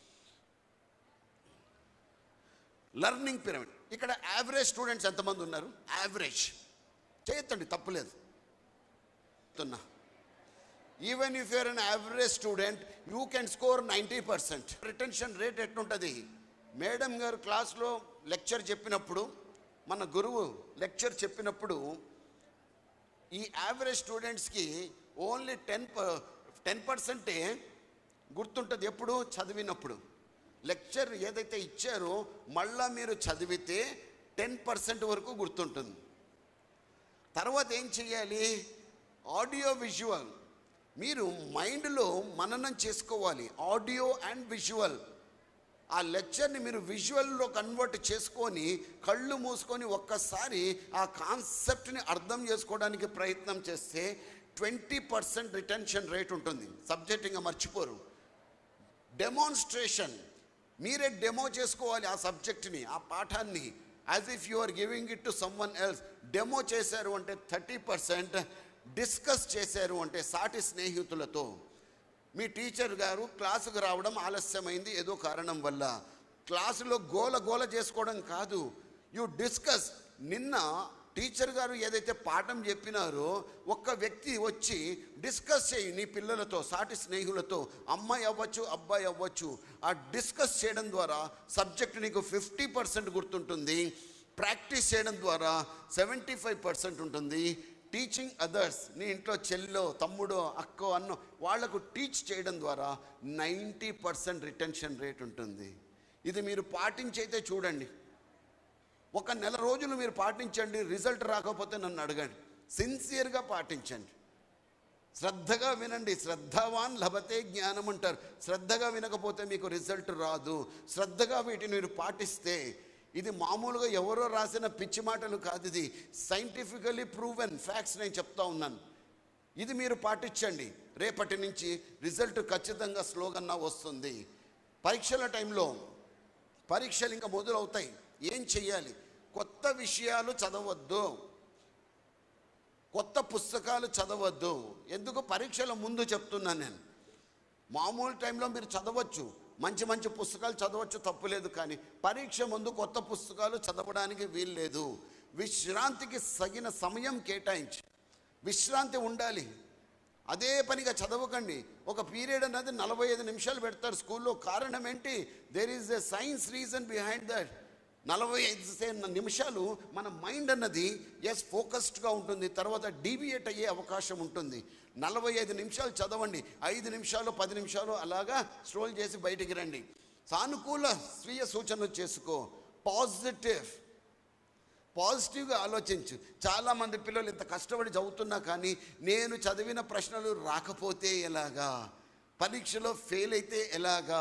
లర్నింగ్ పిరమిడ్ ఇక్కడ యావరేజ్ స్టూడెంట్స్ ఎంతమంది ఉన్నారు యావరేజ్ చేయొద్దండి తప్పులేదు చెప్తున్నా even if your an average student you can score ninety percent retention rate ఎట్లుంటుంది మేడం గారు క్లాస్లో లెక్చర్ చెప్పినప్పుడు మన గురువు లెక్చర్ చెప్పినప్పుడు ఈ యావరేజ్ స్టూడెంట్స్కి ఓన్లీ టెన్ టెన్ పర్సెంటే గుర్తుంటుంది ఎప్పుడు చదివినప్పుడు లెక్చర్ ఏదైతే ఇచ్చారో మళ్ళా మీరు చదివితే టెన్ పర్సెంట్ వరకు గుర్తుంటుంది తర్వాత ఏం చేయాలి ఆడియో విజువల్ మీరు మైండ్లో మననం చేసుకోవాలి ఆడియో అండ్ విజువల్ ఆ లెక్చర్ని మీరు విజువల్లో కన్వర్ట్ చేసుకొని కళ్ళు మూసుకొని ఒక్కసారి ఆ కాన్సెప్ట్ని అర్థం చేసుకోవడానికి ప్రయత్నం చేస్తే ట్వంటీ పర్సెంట్ రిటెన్షన్ రేట్ ఉంటుంది సబ్జెక్ట్ ఇంకా మర్చిపోరు డెమాన్స్ట్రేషన్ మీరే డెమో చేసుకోవాలి ఆ సబ్జెక్ట్ని ఆ పాఠాన్ని as if you are giving it to someone else demo చేశారు అంటే థర్టీ పర్సెంట్ డిస్కస్ చేశారు అంటే సాటి స్నేహితులతో మీ టీచర్ గారు క్లాసుకు రావడం ఆలస్యమైంది ఏదో కారణం వల్ల క్లాసులో గోల గోల చేసుకోవడం కాదు యు డిస్కస్ నిన్న టీచర్ గారు ఏదైతే పాఠం చెప్పినారో ఒక్క వ్యక్తి వచ్చి డిస్కస్ చేయి నీ పిల్లలతో సాటి స్నేహితులతో అమ్మాయి అవ్వచ్చు అబ్బాయి అవ్వచ్చు ఆ డిస్కస్ చేయడం ద్వారా సబ్జెక్ట్ నీకు ఫిఫ్టీ పర్సెంట్ గుర్తుంటుంది ప్రాక్టీస్ చేయడం ద్వారా సెవెంటీ ఫైవ్ పర్సెంట్ ఉంటుంది టీచింగ్ అదర్స్ నీ ఇంట్లో చెల్లో తమ్ముడో అక్కో అన్నో వాళ్లకు టీచ్ చేయడం ద్వారా నైంటీ పర్సెంట్ రిటెన్షన్ రేట్ ఉంటుంది ఇది మీరు పాటించైతే చూడండి ఒక నెల రోజులు మీరు పాటించండి రిజల్ట్ రాకపోతే నన్ను అడగండి సిన్సియర్గా పాటించండి శ్రద్ధగా వినండి శ్రద్ధవాన్ లభతే జ్ఞానం అంటారు శ్రద్ధగా వినకపోతే మీకు రిజల్ట్ రాదు శ్రద్ధగా వీటిని మీరు పాటిస్తే ఇది మామూలుగా ఎవరో రాసిన పిచ్చి మాటలు కాదు ఇది సైంటిఫికలీ ప్రూవెన్ ఫ్యాక్ట్స్ నేను చెప్తా ఉన్నాను ఇది మీరు పాటించండి రేపటి నుంచి రిజల్ట్ ఖచ్చితంగా స్లోగన్నా వస్తుంది పరీక్షల టైంలో పరీక్షలు ఇంకా మొదలవుతాయి ఏం చెయ్యాలి కొత్త విషయాలు చదవద్దు కొత్త పుస్తకాలు చదవద్దు ఎందుకు పరీక్షల ముందు చెప్తున్నాను నేను మామూలు టైంలో మీరు చదవచ్చు మంచి మంచి పుస్తకాలు చదవచ్చు తప్పులేదు కానీ పరీక్ష ముందు కొత్త పుస్తకాలు చదవడానికి వీల్లేదు విశ్రాంతికి సగిన సమయం కేటాయించి విశ్రాంతి ఉండాలి అదే పనిగా చదవకండి ఒక పీరియడ్ అన్నది నలభై ఐదు నిమిషాలు పెడతారు స్కూల్లో కారణం ఏంటి there is a science reason behind that నలభై ఐదు సే- నిమిషాలు మన మైండ్ అన్నది ఎస్ ఫోకస్డ్గా ఉంటుంది తర్వాత డీవియేట్ అయ్యే అవకాశం ఉంటుంది నలభై ఐదు నిమిషాలు చదవండి ఐదు నిమిషాలు పది నిమిషాలు అలాగా స్ట్రోల్ చేసి బయటికి రండి సానుకూల స్వీయ సూచనలు చేసుకో పాజిటివ్ పాజిటివ్గా ఆలోచించు చాలామంది పిల్లలు ఇంత కష్టపడి చదువుతున్నా కానీ నేను చదివిన ప్రశ్నలు రాకపోతే ఎలాగా పరీక్షలో ఫెయిల్ అయితే ఎలాగా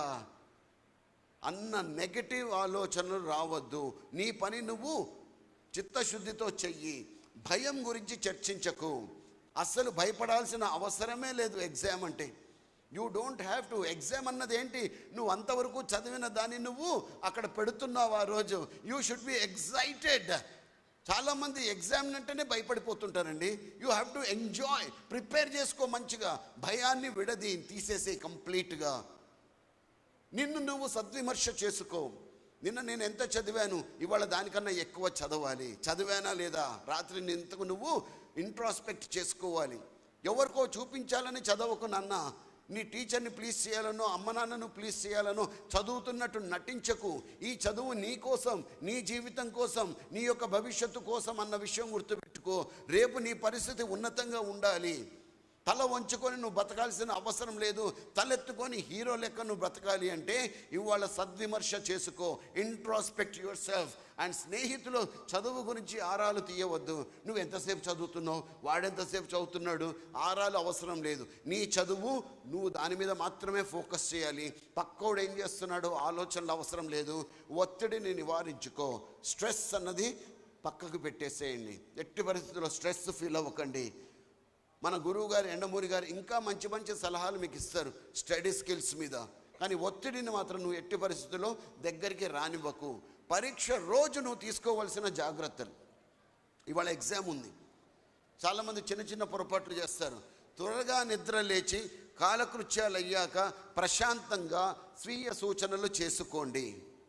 అన్న నెగటివ్ ఆలోచనలు రావద్దు నీ పని నువ్వు చిత్తశుద్ధితో చెయ్యి భయం గురించి చర్చించకు అస్సలు భయపడాల్సిన అవసరమే లేదు ఎగ్జామ్ అంటే you don't have to exam అన్నది ఏంటి నువ్వు అంతవరకు చదివిన దాన్ని నువ్వు అక్కడ పెడుతున్నావు ఆ రోజు యూ షుడ్ బి ఎగ్జైటెడ్ చాలామంది ఎగ్జామ్ అంటేనే భయపడిపోతుంటారండి you have to enjoy prepare చేసుకో మంచిగా భయాన్ని విడది తీసేసి కంప్లీట్గా నిన్ను నువ్వు సద్విమర్శ చేసుకో నిన్న నేను ఎంత చదివాను ఇవాళ దానికన్నా ఎక్కువ చదవాలి చదివానా లేదా రాత్రి ఇంతకు నువ్వు ఇంట్రాస్పెక్ట్ చేసుకోవాలి ఎవరికో చూపించాలని చదవకు నాన్న నీ టీచర్ని ప్లీజ్ చేయాలనో అమ్మ నాన్నను ప్లీజ్ చేయాలనో చదువుతున్నట్టు నటించకు ఈ చదువు నీ కోసం నీ జీవితం కోసం నీ యొక్క భవిష్యత్తు కోసం అన్న విషయం గుర్తుపెట్టుకో రేపు నీ పరిస్థితి ఉన్నతంగా ఉండాలి తల వంచుకొని నువ్వు బతకాల్సిన అవసరం లేదు తలెత్తుకొని హీరో లెక్క నువ్వు బ్రతకాలి అంటే ఇవాళ సద్విమర్శ చేసుకో ఇంట్రాస్పెక్ట్ యువర్ సెల్ఫ్ అండ్ స్నేహితులు చదువు గురించి ఆరాలు తీయవద్దు నువ్వు ఎంతసేపు చదువుతున్నావు వాడెంతసేపు చదువుతున్నాడు ఆరాలు అవసరం లేదు నీ చదువు నువ్వు దాని మీద మాత్రమే ఫోకస్ చేయాలి పక్కోడు ఏం చేస్తున్నాడో ఆలోచనలు అవసరం లేదు ఒత్తిడిని నివారించుకో స్ట్రెస్ అన్నది పక్కకు పెట్టేసేయండి ఎట్టి పరిస్థితుల్లో స్ట్రెస్ ఫీల్ అవ్వకండి మన గురువు గారు ఎండమూరి గారు ఇంకా మంచి మంచి సలహాలు మీకు ఇస్తారు స్టడీ స్కిల్స్ మీద కానీ ఒత్తిడిని మాత్రం నువ్వు ఎట్టి పరిస్థితుల్లో దగ్గరికి రానివ్వకు పరీక్ష రోజు నువ్వు తీసుకోవాల్సిన జాగ్రత్తలు ఇవాళ ఎగ్జామ్ ఉంది చాలామంది చిన్న చిన్న పొరపాట్లు చేస్తారు త్వరగా నిద్ర లేచి కాలకృత్యాలు అయ్యాక ప్రశాంతంగా స్వీయ సూచనలు చేసుకోండి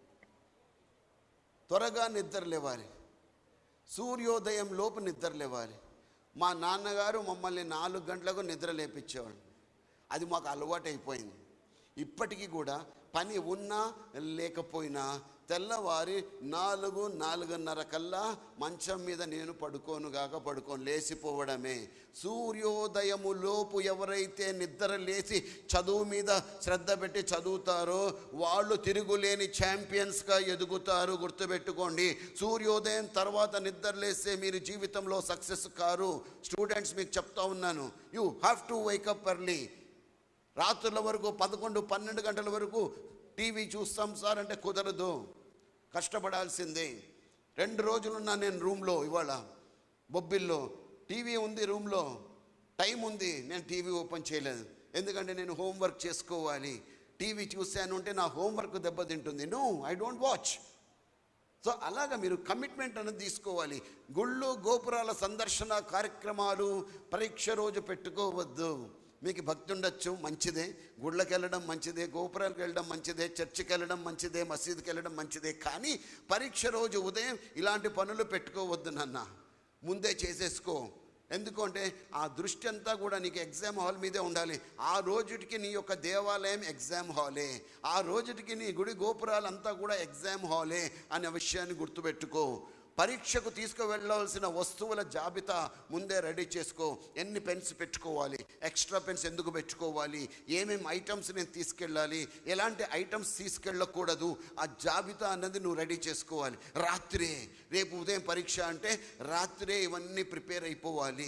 త్వరగా నిద్ర లేవాలి సూర్యోదయం లోపు నిద్ర లేవాలి మా నాన్నగారు మమ్మల్ని నాలుగు గంటలకు నిద్ర లేపించేవాడు అది మాకు అలవాటు అయిపోయింది ఇప్పటికీ కూడా పని ఉన్నా లేకపోయినా తెల్లవారి నాలుగు నాలుగున్నర కల్లా మంచం మీద నేను పడుకోను గాక పడుకోను లేచిపోవడమే సూర్యోదయము లోపు ఎవరైతే నిద్ర లేచి చదువు మీద శ్రద్ధ పెట్టి చదువుతారో వాళ్ళు తిరుగులేని ఛాంపియన్స్గా ఎదుగుతారు గుర్తుపెట్టుకోండి సూర్యోదయం తర్వాత నిద్ర లేస్తే మీరు జీవితంలో సక్సెస్ కారు స్టూడెంట్స్ మీకు చెప్తా ఉన్నాను you have to wake up early రాత్రుల వరకు పదకొండు పన్నెండు గంటల వరకు టీవీ చూస్తాం సార్ అంటే కుదరదు కష్టపడాల్సిందే రెండు రోజులున్నా నేను రూమ్లో ఇవాళ బొబ్బిల్లో టీవీ ఉంది రూమ్లో టైం ఉంది నేను టీవీ ఓపెన్ చేయలేదు ఎందుకంటే నేను హోంవర్క్ చేసుకోవాలి టీవీ చూశాను అంటే నా హోంవర్క్ దెబ్బతింటుంది no I don't watch so అలాగా మీరు కమిట్మెంట్ అనేది తీసుకోవాలి గుళ్ళు గోపురాల సందర్శన కార్యక్రమాలు పరీక్ష రోజు పెట్టుకోవద్దు మీకు భక్తి ఉండొచ్చు మంచిదే గుళ్ళకి వెళ్ళడం మంచిదే గోపురాలకు వెళ్ళడం మంచిదే చర్చికి వెళ్ళడం మంచిదే మసీదుకి వెళ్ళడం మంచిదే కానీ పరీక్ష రోజు ఉదయం ఇలాంటి పనులు పెట్టుకోవద్దు నాన్న ముందే చేసేసుకో ఎందుకంటే ఆ దృష్టి అంతా కూడా నీకు ఎగ్జామ్ హాల్ మీదే ఉండాలి ఆ రోజుటికి నీ యొక్క దేవాలయం ఎగ్జామ్ హాలే ఆ రోజుటికి నీ గుడి గోపురాలంతా కూడా ఎగ్జామ్ హాలే అనే విషయాన్ని గుర్తుపెట్టుకో పరీక్షకు తీసుకువెళ్ళవలసిన వస్తువుల జాబితా ముందే రెడీ చేసుకో ఎన్ని పెన్స్ పెట్టుకోవాలి ఎక్స్ట్రా పెన్స్ ఎందుకు పెట్టుకోవాలి ఏమేమి ఐటమ్స్ నేను తీసుకెళ్ళాలి ఎలాంటి ఐటమ్స్ తీసుకెళ్ళకూడదు ఆ జాబితా అన్నది నువ్వు రెడీ చేసుకోవాలి రాత్రే రేపు ఉదయం పరీక్ష అంటే రాత్రే ఇవన్నీ ప్రిపేర్ అయిపోవాలి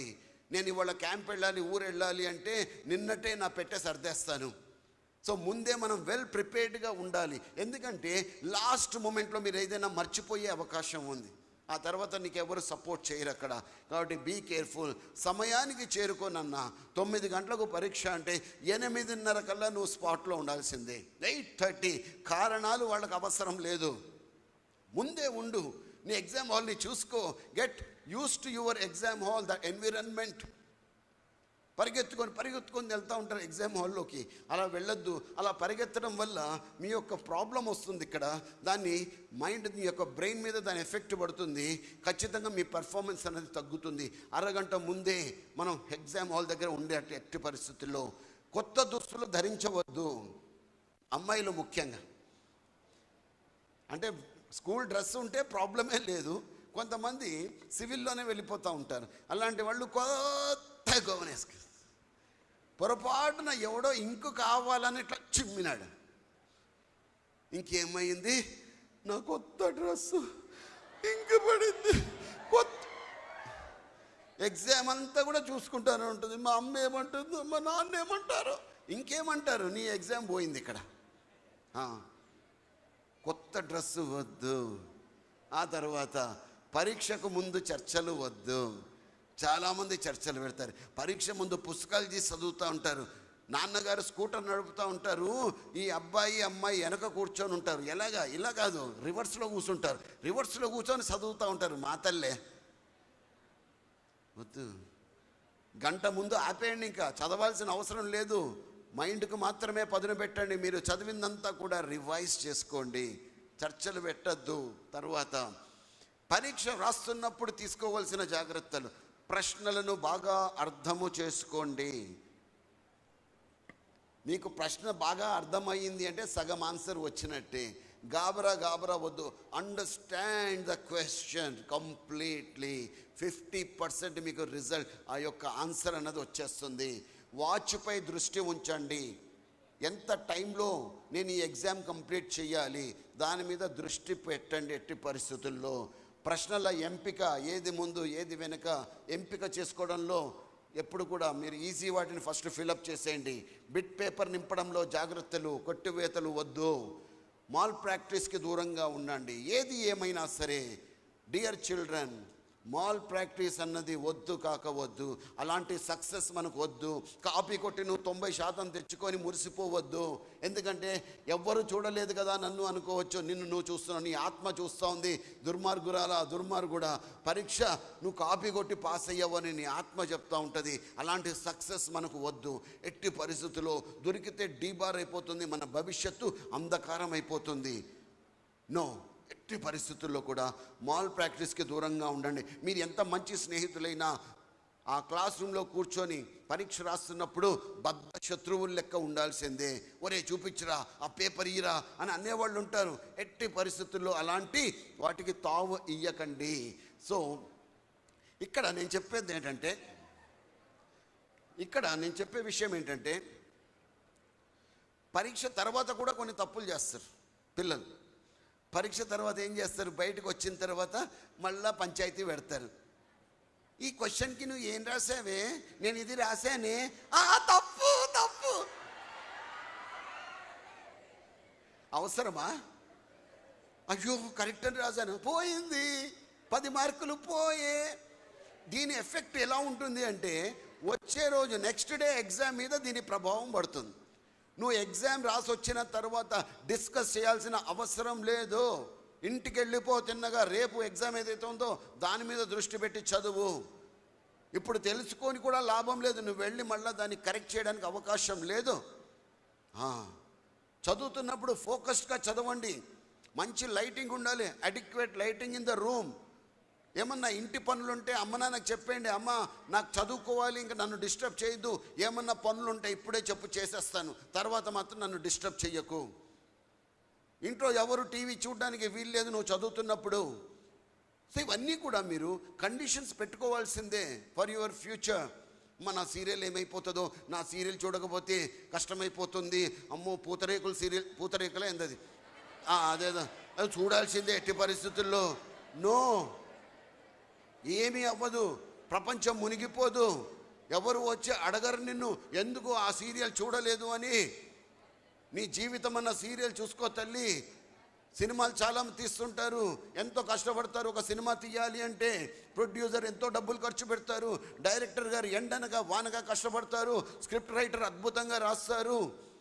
నేను ఇవాళ క్యాంప్ వెళ్ళాలి ఊరు వెళ్ళాలి అంటే నిన్నటే నా పెట్టే సర్దేస్తాను సో ముందే మనం వెల్ ప్రిపేర్డ్గా ఉండాలి ఎందుకంటే లాస్ట్ మూమెంట్లో మీరు ఏదైనా మర్చిపోయే అవకాశం ఉంది ఆ తర్వాత నీకు ఎవరు సపోర్ట్ చేయరు అక్కడ కాబట్టి బీ కేర్ఫుల్ సమయానికి చేరుకోనన్నా తొమ్మిది గంటలకు పరీక్ష అంటే ఎనిమిదిన్నర కల్లా నువ్వు స్పాట్లో ఉండాల్సిందే ఎయిట్ థర్టీ కారణాలు వాళ్ళకి అవసరం లేదు ముందే ఉండు నీ ఎగ్జామ్ హాల్ని చూసుకో get use to your exam hall the environment పరిగెత్తుకొని పరిగెత్తుకొని వెళ్తూ ఉంటారు ఎగ్జామ్ హాల్లోకి అలా వెళ్ళొద్దు అలా పరిగెత్తడం వల్ల మీ యొక్క ప్రాబ్లం వస్తుంది ఇక్కడ దాన్ని మైండ్ మీ యొక్క బ్రెయిన్ మీద దాని ఎఫెక్ట్ పడుతుంది ఖచ్చితంగా మీ పర్ఫార్మెన్స్ అనేది తగ్గుతుంది అరగంట ముందే మనం ఎగ్జామ్ హాల్ దగ్గర ఉండే అట్టి ఎట్టి పరిస్థితుల్లో కొత్త దుస్తులు ధరించవద్దు అమ్మాయిలు ముఖ్యంగా అంటే స్కూల్ డ్రెస్ ఉంటే ప్రాబ్లమే లేదు కొంతమంది సివిల్లోనే వెళ్ళిపోతూ ఉంటారు అలాంటి వాళ్ళు కొత్త గౌన్ వేసుకు పొరపాటున ఎవడో ఇంకు కావాలని ఇట్లా చిమ్మినాడు ఇంకేమైంది నా కొత్త డ్రెస్సు ఇంక పడింది కొత్త ఎగ్జామ్ అంతా కూడా చూసుకుంటానే ఉంటుంది మా అమ్మ ఏమంటుంది మా నాన్న ఏమంటారు ఇంకేమంటారు నీ ఎగ్జామ్ పోయింది ఇక్కడ ఆ. కొత్త డ్రెస్సు వద్దు ఆ తర్వాత పరీక్షకు ముందు చర్చలు వద్దు చాలామంది చర్చలు పెడతారు పరీక్ష ముందు పుస్తకాలు తీసి చదువుతూ ఉంటారు నాన్నగారు స్కూటర్ నడుపుతూ ఉంటారు ఈ అబ్బాయి అమ్మాయి వెనక కూర్చొని ఉంటారు ఎలాగా ఇలా కాదు రివర్స్లో కూర్చుంటారు రివర్స్లో కూర్చొని చదువుతూ ఉంటారు మా తల్లే వద్దు గంట ముందు ఆపేయండి ఇంకా చదవాల్సిన అవసరం లేదు మైండ్కు మాత్రమే పదును పెట్టండి మీరు చదివిందంతా కూడా రివైజ్ చేసుకోండి చర్చలు పెట్టద్దు తర్వాత పరీక్ష రాస్తున్నప్పుడు తీసుకోవాల్సిన జాగ్రత్తలు ప్రశ్నలను బాగా అర్థము చేసుకోండి మీకు ప్రశ్న బాగా అర్థమయ్యింది అంటే సగం ఆన్సర్ వచ్చినట్టే గాబరా గాబరా వద్దు understand the question completely fifty percent మీకు రిజల్ట్ ఆ యొక్క ఆన్సర్ అన్నది వచ్చేస్తుంది వాచ్పై దృష్టి ఉంచండి ఎంత టైంలో నేను ఈ ఎగ్జామ్ కంప్లీట్ చేయాలి దాని మీద దృష్టి పెట్టండి ఎట్టి పరిస్థితుల్లో ప్రశ్నల ఎంపిక ఏది ముందు ఏది వెనుక ఎంపిక చేసుకోవడంలో ఎప్పుడు కూడా మీరు ఈజీ వాటిని ఫస్ట్ ఫిలప్ చేసేయండి బిట్ పేపర్ నింపడంలో జాగ్రత్తలు కొట్టివేతలు వద్దు మాల్ ప్రాక్టీస్కి దూరంగా ఉండండి ఏది ఏమైనా సరే డియర్ చిల్డ్రన్ మాల్ ప్రాక్టీస్ అన్నది వద్దు కాక వద్దు అలాంటి సక్సెస్ మనకు వద్దు కాపీ కొట్టి నువ్వు తొంభై శాతం తెచ్చుకొని మురిసిపోవద్దు ఎందుకంటే ఎవ్వరు చూడలేదు కదా నన్ను అనుకోవచ్చు నిన్ను నువ్వు చూస్తున్నావు నీ ఆత్మ చూస్తూ ఉంది దుర్మార్గురాలా దుర్మార్గుడా పరీక్ష నువ్వు కాపీ కొట్టి పాస్ అయ్యావని నీ ఆత్మ చెప్తా ఉంటుంది అలాంటి సక్సెస్ మనకు వద్దు ఎట్టి పరిస్థితుల్లో దొరికితే డీబార్ అయిపోతుంది మన భవిష్యత్తు అంధకారం అయిపోతుంది నో ఎట్టి పరిస్థితుల్లో కూడా మాల్ ప్రాక్టీస్కి దూరంగా ఉండండి మీరు ఎంత మంచి స్నేహితులైనా ఆ క్లాస్ రూమ్లో కూర్చొని పరీక్ష రాస్తున్నప్పుడు బద్ధ శత్రువులు లెక్క ఉండాల్సిందే ఒరే చూపించరా ఆ పేపర్ ఇయ్యరా అని అనేవాళ్ళు ఉంటారు ఎట్టి పరిస్థితుల్లో అలాంటి వాటికి తావు ఇయ్యకండి సో ఇక్కడ నేను చెప్పేది ఏంటంటే ఇక్కడ నేను చెప్పే విషయం ఏంటంటే పరీక్ష తర్వాత కూడా కొన్ని తప్పులు చేస్తారు పిల్లలు పరీక్ష తర్వాత ఏం చేస్తారు బయటకు వచ్చిన తర్వాత మళ్ళా పంచాయతీ పెడతారు ఈ క్వశ్చన్కి నువ్వు ఏం రాసావే నేను ఇది రాశానే ఆ తప్పు తప్పు అవసరమా అయ్యో కరెక్ట్ అని రాశాను పోయింది పది మార్కులు పోయే దీని ఎఫెక్ట్ ఎలా ఉంటుంది అంటే వచ్చే రోజు నెక్స్ట్ డే ఎగ్జామ్ మీద దీని ప్రభావం పడుతుంది నువ్వు ఎగ్జామ్ రాసి వచ్చిన తర్వాత డిస్కస్ చేయాల్సిన అవసరం లేదు ఇంటికి వెళ్ళిపో తిన్నగా రేపు ఎగ్జామ్ ఏదైతే ఉందో దాని మీద దృష్టి పెట్టి చదువు ఇప్పుడు తెలుసుకొని కూడా లాభం లేదు నువ్వు వెళ్ళి మళ్ళీ దాన్ని కరెక్ట్ చేయడానికి అవకాశం లేదు ఆ, చదువుతున్నప్పుడు ఫోకస్డ్గా చదవండి మంచి లైటింగ్ ఉండాలి adequate lighting in the room ఏమన్నా ఇంటి పనులు ఉంటే అమ్మ నాన్నకు చెప్పండి అమ్మ నాకు చదువుకోవాలి ఇంకా నన్ను డిస్టర్బ్ చేయొద్దు ఏమన్నా పనులు ఉంటే ఇప్పుడే చెప్పు చేసేస్తాను తర్వాత మాత్రం నన్ను డిస్టర్బ్ చెయ్యకు ఇంట్లో ఎవరు టీవీ చూడడానికి వీల్లేదు నువ్వు చదువుతున్నప్పుడు సో ఇవన్నీ కూడా మీరు కండిషన్స్ పెట్టుకోవాల్సిందే ఫర్ యువర్ ఫ్యూచర్ అమ్మ నా సీరియల్ ఏమైపోతుందో నా సీరియల్ చూడకపోతే కష్టమైపోతుంది అమ్మో పూతరేకులు సీరియల్ పూతరేకులే ఎందది ఆ, అదేదో అది చూడాల్సిందే ఎట్టి పరిస్థితుల్లో నో ఏమీ అవ్వదు ప్రపంచం మునిగిపోదు ఎవరు వచ్చి అడగరు నిన్ను ఎందుకు ఆ సీరియల్ చూడలేదు అని నీ జీవితం అన్న సీరియల్ చూసుకో తల్లి సినిమాలు చాలా మంది తీస్తుంటారు ఎంతో కష్టపడతారు ఒక సినిమా తీయాలి అంటే ప్రొడ్యూసర్ ఎంతో డబ్బులు ఖర్చు పెడతారు డైరెక్టర్ గారు ఎండనగా వానగా కష్టపడతారు స్క్రిప్ట్ రైటర్ అద్భుతంగా రాస్తారు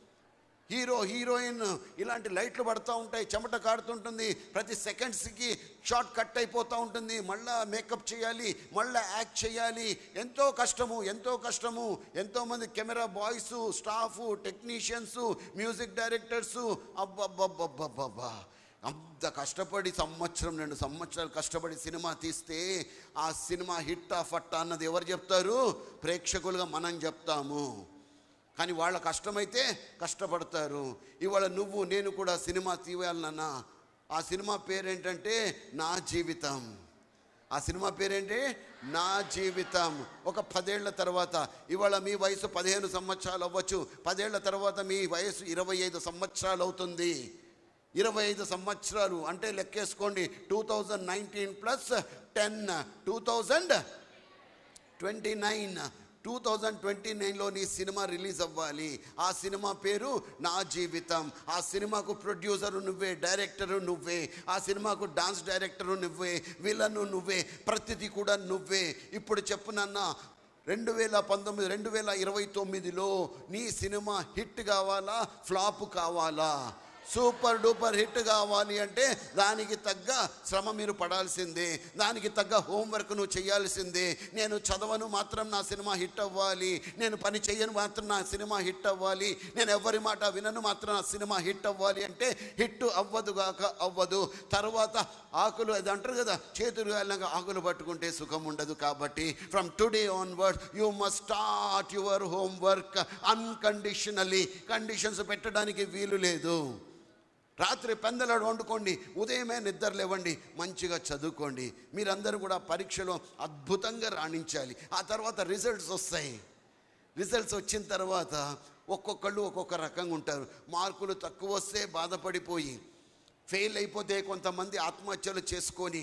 హీరో హీరోయిన్ ఇలాంటి లైట్లు పడుతూ ఉంటాయి చెమట కాడుతుంటుంది ప్రతి సెకండ్స్కి షార్ట్ కట్ అయిపోతూ ఉంటుంది మళ్ళా మేకప్ చేయాలి మళ్ళా యాక్ట్ చేయాలి ఎంతో కష్టము ఎంతో కష్టము ఎంతోమంది camera boys staff technicians music directors అబ్బబ్బబ్బబ్బబ్బా అంత కష్టపడి సంవత్సరం రెండు సంవత్సరాలు కష్టపడి సినిమా తీస్తే ఆ సినిమా హిట్ ఆ ఫట్టా అన్నది ఎవరు చెప్తారు ప్రేక్షకులుగా మనం చెప్తాము కానీ వాళ్ళ కష్టమైతే కష్టపడతారు ఇవాళ నువ్వు నేను కూడా సినిమా తీయాలన్నా ఆ సినిమా పేరేంటంటే నా జీవితం ఆ సినిమా పేరేంటి నా జీవితం ఒక పదేళ్ల తర్వాత ఇవాళ మీ వయసు పదిహేను సంవత్సరాలు అవ్వచ్చు పదేళ్ల తర్వాత మీ వయసు ఇరవై ఐదు సంవత్సరాలు అవుతుంది ఇరవై ఐదు సంవత్సరాలు అంటే లెక్కేసుకోండి two thousand nineteen plus ten two thousand twenty nine two thousand twenty నైన్లో నీ సినిమా రిలీజ్ అవ్వాలి ఆ సినిమా పేరు నా జీవితం ఆ సినిమాకు ప్రొడ్యూసరు నువ్వే డైరెక్టరు నువ్వే ఆ సినిమాకు డాన్స్ డైరెక్టరు నువ్వే విలను నువ్వే ప్రతిదీ కూడా నువ్వే ఇప్పుడు చెప్పునన్నా రెండు వేల పంతొమ్మిది రెండు వేల ఇరవై తొమ్మిదిలో నీ సినిమా హిట్ కావాలా ఫ్లాప్ కావాలా సూపర్ డూపర్ హిట్ కావాలి అంటే దానికి తగ్గ శ్రమ మీరు పడాల్సిందే దానికి తగ్గ హోంవర్క్ నువ్వు చేయాల్సిందే నేను చదవను మాత్రం నా సినిమా హిట్ అవ్వాలి నేను పని చెయ్యను మాత్రం నా సినిమా హిట్ అవ్వాలి నేను ఎవరి మాట వినను మాత్రం నా సినిమా హిట్ అవ్వాలి అంటే హిట్ అవ్వదు గాక అవ్వదు తర్వాత ఆకులు అది అంటారు కదా చేతులు వెళ్ళాక ఆకులు పట్టుకుంటే సుఖం ఉండదు కాబట్టి from today onward you must start your homework unconditionally conditions పెట్టడానికి వీలు లేదు రాత్రి పెందలాడు వండుకోండి ఉదయమే నిద్ర లేవండి మంచిగా చదువుకోండి మీరందరూ కూడా పరీక్షలో అద్భుతంగా రాణించాలి ఆ తర్వాత రిజల్ట్స్ వస్తాయి రిజల్ట్స్ వచ్చిన తర్వాత ఒక్కొక్కళ్ళు ఒక్కొక్క రకంగా ఉంటారు మార్కులు తక్కువ వస్తే బాధపడిపోయి ఫెయిల్ అయిపోతే కొంతమంది ఆత్మహత్యలు చేసుకొని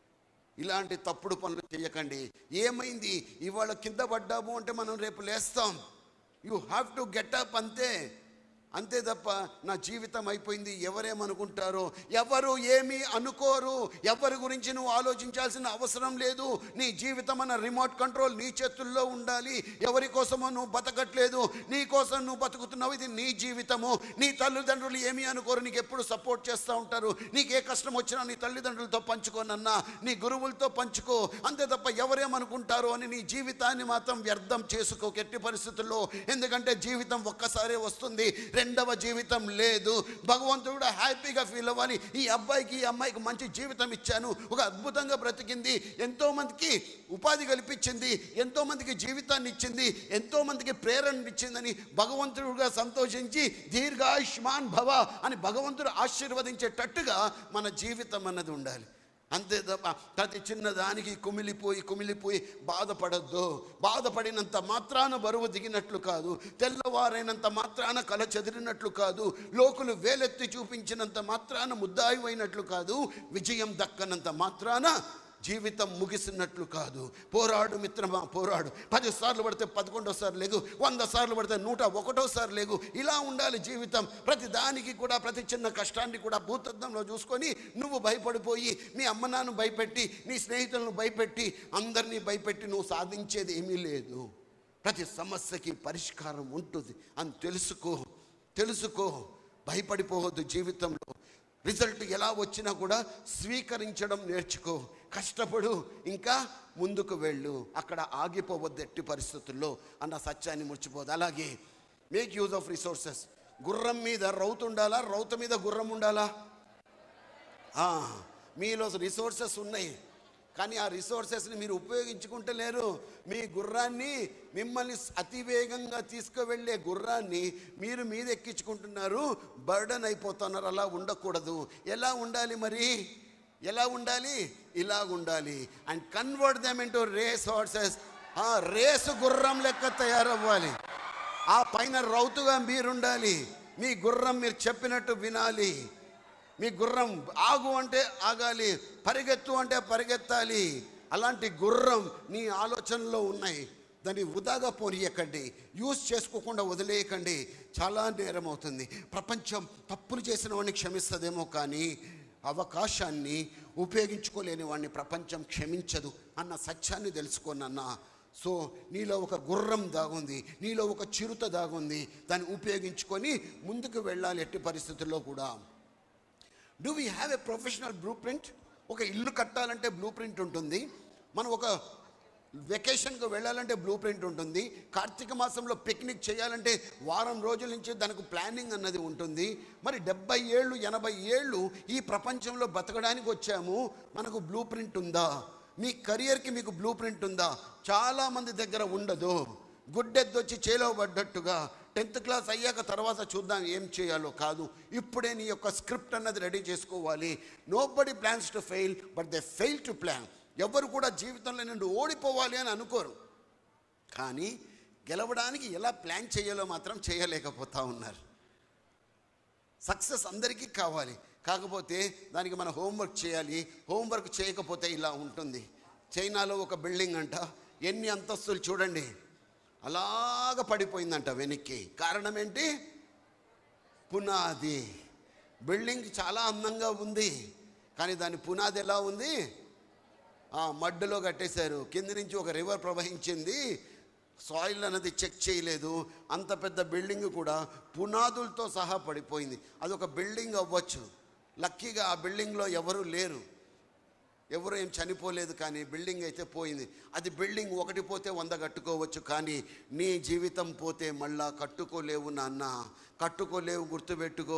ఇలాంటి తప్పుడు పనులు చేయకండి ఏమైంది ఇవాళ కింద పడ్డాము అంటే మనం రేపు లేస్తాం you have to get up అంతే అంతే తప్ప నా జీవితం అయిపోయింది ఎవరేమనుకుంటారో ఎవరు ఏమీ అనుకోరు ఎవరి గురించి నువ్వు ఆలోచించాల్సిన అవసరం లేదు నీ జీవితం అన్న రిమోట్ కంట్రోల్ నీ చేతుల్లో ఉండాలి ఎవరి కోసమో నువ్వు బతకట్లేదు నీ కోసం నువ్వు బతుకుతున్నావు ఇది నీ జీవితము నీ తల్లిదండ్రులు ఏమీ అనుకోరు నీకు ఎప్పుడు సపోర్ట్ చేస్తూ ఉంటారు నీకు ఏ కష్టం వచ్చినా నీ తల్లిదండ్రులతో పంచుకోనన్నా నీ గురువులతో పంచుకో అంతే తప్ప ఎవరేమనుకుంటారో అని నీ జీవితాన్ని మాత్రం వ్యర్థం చేసుకో ఎట్టి పరిస్థితుల్లో ఎందుకంటే జీవితం ఒక్కసారే వస్తుంది రెండవ జీవితం లేదు భగవంతుడు కూడా హ్యాపీగా ఫీల్ అవ్వాలి ఈ అబ్బాయికి ఈ అమ్మాయికి మంచి జీవితం ఇచ్చాను ఒక అద్భుతంగా బ్రతికింది ఎంతో మందికి ఉపాధి కల్పించింది ఎంతో మందికి జీవితాన్ని ఇచ్చింది ఎంతో మందికి ప్రేరణ ఇచ్చిందని భగవంతుడుగా సంతోషించి దీర్ఘాయుష్మాన్ భవ అని భగవంతుడు ఆశీర్వదించేటట్టుగా మన జీవితం అన్నది ఉండాలి అంతే తప్ప ప్రతి చిన్న దానికి కుమిలిపోయి కుమిలిపోయి బాధపడద్దు బాధపడినంత మాత్రాన బరువు దిగినట్లు కాదు తెల్లవారైనంత మాత్రాన కల చెదిరినట్లు కాదు లోకులు వేలెత్తి చూపించినంత మాత్రాన ముద్దాయి అయినట్లు కాదు విజయం దక్కనంత మాత్రాన జీవితం ముగిసినట్లు కాదు పోరాడు మిత్రమా పోరాడు పది సార్లు పడితే పదకొండోసారి లేగు వంద సార్లు పడితే నూట ఒకటోసారి లేగు ఇలా ఉండాలి జీవితం ప్రతి దానికి కూడా ప్రతి చిన్న కష్టాన్ని కూడా భూతద్దంలో చూసుకొని నువ్వు భయపడిపోయి మీ అమ్మ నాన్న భయపెట్టి నీ స్నేహితులను భయపెట్టి అందరినీ భయపెట్టి నువ్వు సాధించేది ఏమీ లేదు ప్రతి సమస్యకి పరిష్కారం ఉంటుంది అని తెలుసుకో తెలుసుకో భయపడిపోవద్దు జీవితంలో రిజల్ట్ ఎలా వచ్చినా కూడా స్వీకరించడం నేర్చుకో కష్టపడు ఇంకా ముందుకు వెళ్ళు అక్కడ ఆగిపోవద్దు ఎట్టి పరిస్థితుల్లో అన్న సత్యాన్ని ముర్చిపోదు అలాగే మేక్ యూజ్ ఆఫ్ రిసోర్సెస్ గుర్రం మీద రౌతు ఉండాలా రౌతు మీద గుర్రం ఉండాలా ఆ, మీలో రిసోర్సెస్ ఉన్నాయి కానీ ఆ రిసోర్సెస్ని మీరు ఉపయోగించుకుంటలేరు మీ గుర్రాన్ని మిమ్మల్ని అతివేగంగా తీసుకువెళ్ళే గుర్రాన్ని మీరు మీద ఎక్కించుకుంటున్నారు బర్డన్ అయిపోతున్నారు అలా ఉండకూడదు ఎలా ఉండాలి మరి ఎలా ఉండాలి ఇలా ఉండాలి and convert them into race horses ఆ రేసు గుర్రం లెక్క తయారవ్వాలి ఆ పైన రౌతుగా మీరుండాలి మీ గుర్రం మీరు చెప్పినట్టు వినాలి మీ గుర్రం ఆగు అంటే ఆగాలి పరిగెత్తు అంటే పరిగెత్తాలి అలాంటి గుర్రం నీ ఆలోచనలో ఉన్నాయి దాన్ని వృధాగా పోనీయకండి యూజ్ చేసుకోకుండా వదిలేయకండి చాలా నేరం అవుతుంది ప్రపంచం తప్పులు చేసిన వాడిని క్షమిస్తుందేమో కానీ అవకాశాన్ని ఉపయోగించుకోలేని వాడిని ప్రపంచం క్షమించదు అన్న సత్యాన్ని తెలుసుకోనన్నా సో నీలో ఒక గుర్రం దాగుంది నీలో ఒక చిరుత దాగుంది దాన్ని ఉపయోగించుకొని ముందుకు వెళ్ళాలి ఎట్టి పరిస్థితుల్లో కూడా do we have a professional blueprint ఒక ఇల్లు కట్టాలంటే బ్లూ ప్రింట్ ఉంటుంది మనం ఒక వెకేషన్కి వెళ్ళాలంటే బ్లూ ప్రింట్ ఉంటుంది కార్తీక మాసంలో పిక్నిక్ చేయాలంటే వారం రోజుల నుంచి దానికి ప్లానింగ్ అన్నది ఉంటుంది మరి డెబ్బై ఏళ్ళు ఎనభై ఏళ్ళు ఈ ప్రపంచంలో బతకడానికి వచ్చాము మనకు బ్లూ ప్రింట్ ఉందా మీ కెరియర్కి మీకు బ్లూ ప్రింట్ ఉందా చాలామంది దగ్గర ఉండదు గుడ్డెద్దొచ్చి చేలో పడ్డట్టుగా టెన్త్ క్లాస్ అయ్యాక తర్వాత చూద్దాం ఏం చేయాలో కాదు ఇప్పుడే నీ యొక్క స్క్రిప్ట్ అన్నది రెడీ చేసుకోవాలి nobody plans to fail but they fail to plan ఎవరు కూడా జీవితంలో నుండి ఓడిపోవాలి అని అనుకోరు కానీ గెలవడానికి ఎలా ప్లాన్ చేయాలో మాత్రం చేయలేకపోతా ఉన్నారు సక్సెస్ అందరికీ కావాలి కాకపోతే దానికి మన హోంవర్క్ చేయాలి హోంవర్క్ చేయకపోతే ఇలా ఉంటుంది చైనాలో ఒక బిల్డింగ్ అంట ఎన్ని అంతస్తులు చూడండి అలాగ పడిపోయిందంట వెనక్కి కారణం ఏంటి పునాది బిల్డింగ్ చాలా అందంగా ఉంది కానీ దాని పునాది ఎలా ఉంది ఆ మడ్డులో కట్టేశారు కింది నుంచి ఒక రివర్ ప్రవహించింది సాయిల్ అనేది చెక్ చేయలేదు అంత పెద్ద బిల్డింగ్ కూడా పునాదులతో సహా పడిపోయింది అది ఒక బిల్డింగ్ అవ్వచ్చు లక్కీగా ఆ బిల్డింగ్లో ఎవరు లేరు ఎవరు ఏం చనిపోలేదు కానీ బిల్డింగ్ అయితే పోయింది అది బిల్డింగ్ ఒకటి పోతే వంద కట్టుకోవచ్చు కానీ నీ జీవితం పోతే మళ్ళా కట్టుకోలేవు నాన్న కట్టుకోలేవు గుర్తుపెట్టుకో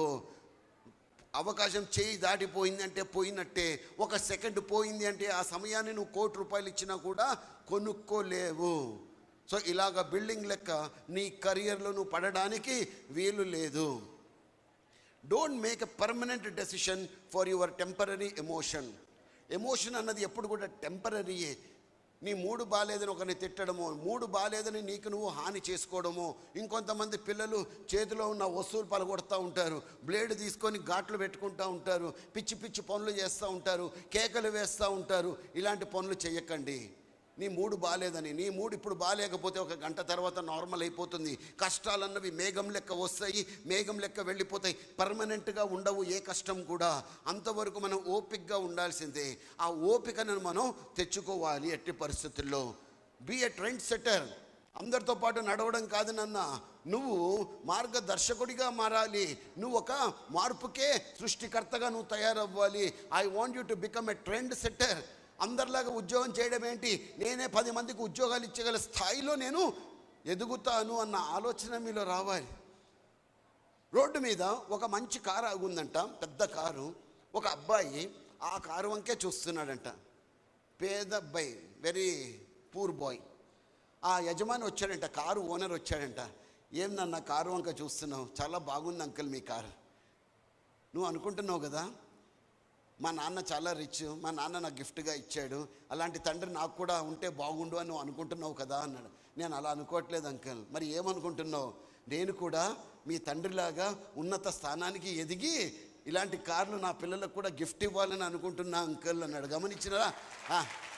అవకాశం చేయి దాటిపోయింది అంటే పోయినట్టే ఒక సెకండ్ పోయింది అంటే ఆ సమయాన్ని నువ్వు కోటి రూపాయలు ఇచ్చినా కూడా కొనుక్కోలేవు సో ఇలాగ బిల్డింగ్ లెక్క నీ కెరియర్లో నువ్వు పడడానికి వీలు లేదు don't make a permanent decision for your temporary emotion emotion అన్నది ఎప్పుడు కూడా టెంపరీయే నీ మూడు బాగాలేదని ఒకరిని తిట్టడమో మూడు బాగాలేదని నీకు నువ్వు హాని చేసుకోవడమో ఇంకొంతమంది పిల్లలు చేతిలో ఉన్న వస్తువులు పలగొడతా ఉంటారు బ్లేడ్ తీసుకొని ఘాట్లు పెట్టుకుంటూ ఉంటారు పిచ్చి పిచ్చి పనులు చేస్తూ ఉంటారు కేకలు వేస్తూ ఉంటారు ఇలాంటి పనులు చేయకండి నీ మూడు బాగాలేదని నీ మూడు ఇప్పుడు బాగాలేకపోతే ఒక గంట తర్వాత నార్మల్ అయిపోతుంది కష్టాలన్నవి మేఘం లెక్క వస్తాయి మేఘం లెక్క వెళ్ళిపోతాయి పర్మనెంట్గా ఉండవు ఏ కష్టం కూడా అంతవరకు మనం ఓపికగా ఉండాల్సిందే ఆ ఓపికను మనం తెచ్చుకోవాలి ఎట్టి పరిస్థితుల్లో బీ ఎ ట్రెండ్ సెటర్ అందరితో పాటు నడవడం కాదు నాన్న నువ్వు మార్గదర్శకుడిగా మారాలి నువ్వు ఒక మార్పుకే సృష్టికర్తగా నువ్వు తయారవ్వాలి I want you to become a trendsetter అందరిలాగా ఉద్యోగం చేయడం ఏంటి నేనే పది మందికి ఉద్యోగాలు ఇచ్చగల స్థాయిలో నేను ఎదుగుతాను అన్న ఆలోచన మీలో రావాలి రోడ్డు మీద ఒక మంచి కారు ఆగుందంట పెద్ద కారు ఒక అబ్బాయి ఆ కారు వంకే చూస్తున్నాడంట పేద అబ్బాయి వెరీ పూర్ బాయ్ ఆ యజమాని వచ్చాడంట కారు ఓనర్ వచ్చాడంట ఏం నన్న కారు వంక చూస్తున్నావు చాలా బాగుంది అంకుల్ మీ కారు నువ్వు అనుకుంటున్నావు కదా మా నాన్న చాలా రిచ్ మా నాన్న నాకు గిఫ్ట్గా ఇచ్చాడు అలాంటి తండ్రి నాకు కూడా ఉంటే బాగుండు అని నువ్వు అనుకుంటున్నావు కదా అన్నాడు నేను అలా అనుకోవట్లేదు అంకల్ మరి ఏమనుకుంటున్నావు నేను కూడా మీ తండ్రిలాగా ఉన్నత స్థానానికి ఎదిగి ఇలాంటి కార్లు నా పిల్లలకు కూడా గిఫ్ట్ ఇవ్వాలని అనుకుంటున్నా అంకల్ అన్నాడు గమనించినరా ఆ.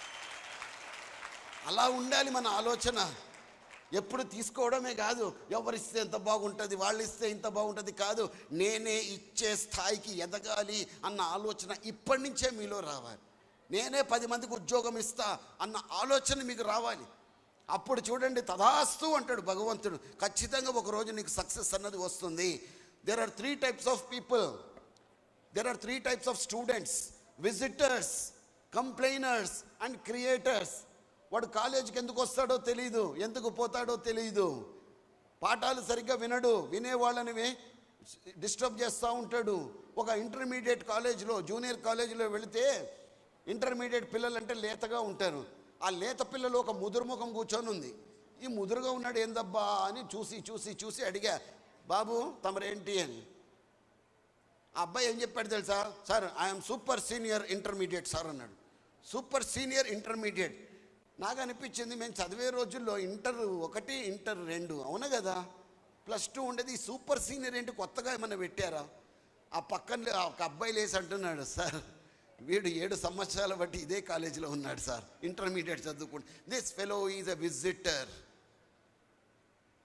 అలా ఉండాలి మన ఆలోచన ఎప్పుడు తీసుకోవడమే కాదు ఎవరిస్తే ఎంత బాగుంటుంది వాళ్ళు ఇస్తే ఇంత బాగుంటుంది కాదు నేనే ఇచ్చే స్థాయికి ఎదగాలి అన్న ఆలోచన ఇప్పటి నుంచే మీలో రావాలి నేనే పది మందికి ఉద్యోగం ఇస్తా అన్న ఆలోచన మీకు రావాలి అప్పుడు చూడండి తదాస్తు అంటాడు భగవంతుడు ఖచ్చితంగా ఒక రోజు నీకు సక్సెస్ అన్నది వస్తుంది there are three types of people there are three types of students visitors complainers and creators వాడు కాలేజీకి ఎందుకు వస్తాడో తెలియదు ఎందుకు పోతాడో తెలియదు పాఠాలు సరిగ్గా వినడు వినేవాళ్ళని డిస్టర్బ్ చేస్తూ ఉంటాడు ఒక ఇంటర్మీడియట్ కాలేజీలో జూనియర్ కాలేజీలో వెళితే ఇంటర్మీడియట్ పిల్లలు అంటే లేతగా ఉంటారు ఆ లేత పిల్లలు ఒక ముదురు ముఖం కూర్చొని ఉంది ఈ ముదురుగా ఉన్నాడు ఏందబ్బా అని చూసి చూసి చూసి అడిగా బాబు తమరేంటి అని ఆ అబ్బాయి ఏం చెప్పాడు తెలుసా sir I'm super senior intermediate sir అన్నాడు సూపర్ సీనియర్ ఇంటర్మీడియట్ నాకు అనిపించింది మేము చదివే రోజుల్లో ఇంటర్ ఒకటి ఇంటర్ రెండు అవునా కదా ప్లస్ టూ ఉండేది ఈ సూపర్ సీనియర్ ఏంటి కొత్తగా ఏమైనా పెట్టారా ఆ పక్కన ఒక అబ్బాయి లేసి అంటున్నాడు సార్ వీడు ఏడు సంవత్సరాల బట్టి ఇదే కాలేజీలో ఉన్నాడు సార్ ఇంటర్మీడియట్ చదువుకుంటు this fellow is a visitor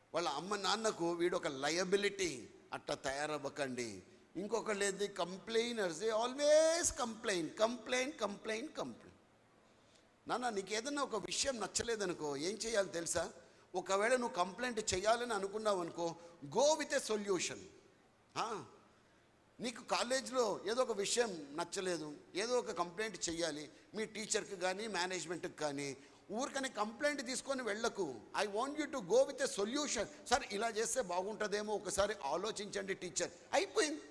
వాళ్ళ అమ్మ నాన్నకు వీడు ఒక లయబిలిటీ అట్ట తయారవ్వకండి ఇంకొకళ్ళు ఏంది complainers always complain complain complain complain నాన్న నీకు ఏదైనా ఒక విషయం నచ్చలేదనుకో ఏం చేయాలి తెలుసా ఒకవేళ నువ్వు కంప్లైంట్ చేయాలని అనుకున్నావు అనుకో గో విత్ ఎ సొల్యూషన్ నీకు కాలేజ్లో ఏదో ఒక విషయం నచ్చలేదు ఏదో ఒక కంప్లైంట్ చేయాలి మీ టీచర్కి కానీ మేనేజ్మెంట్కి కానీ ఊరికనే కంప్లైంట్ తీసుకొని వెళ్ళకు I want you to go with a solution sir ఇలా చేస్తే బాగుంటుందేమో ఒకసారి ఆలోచించండి టీచర్ అయిపోయింది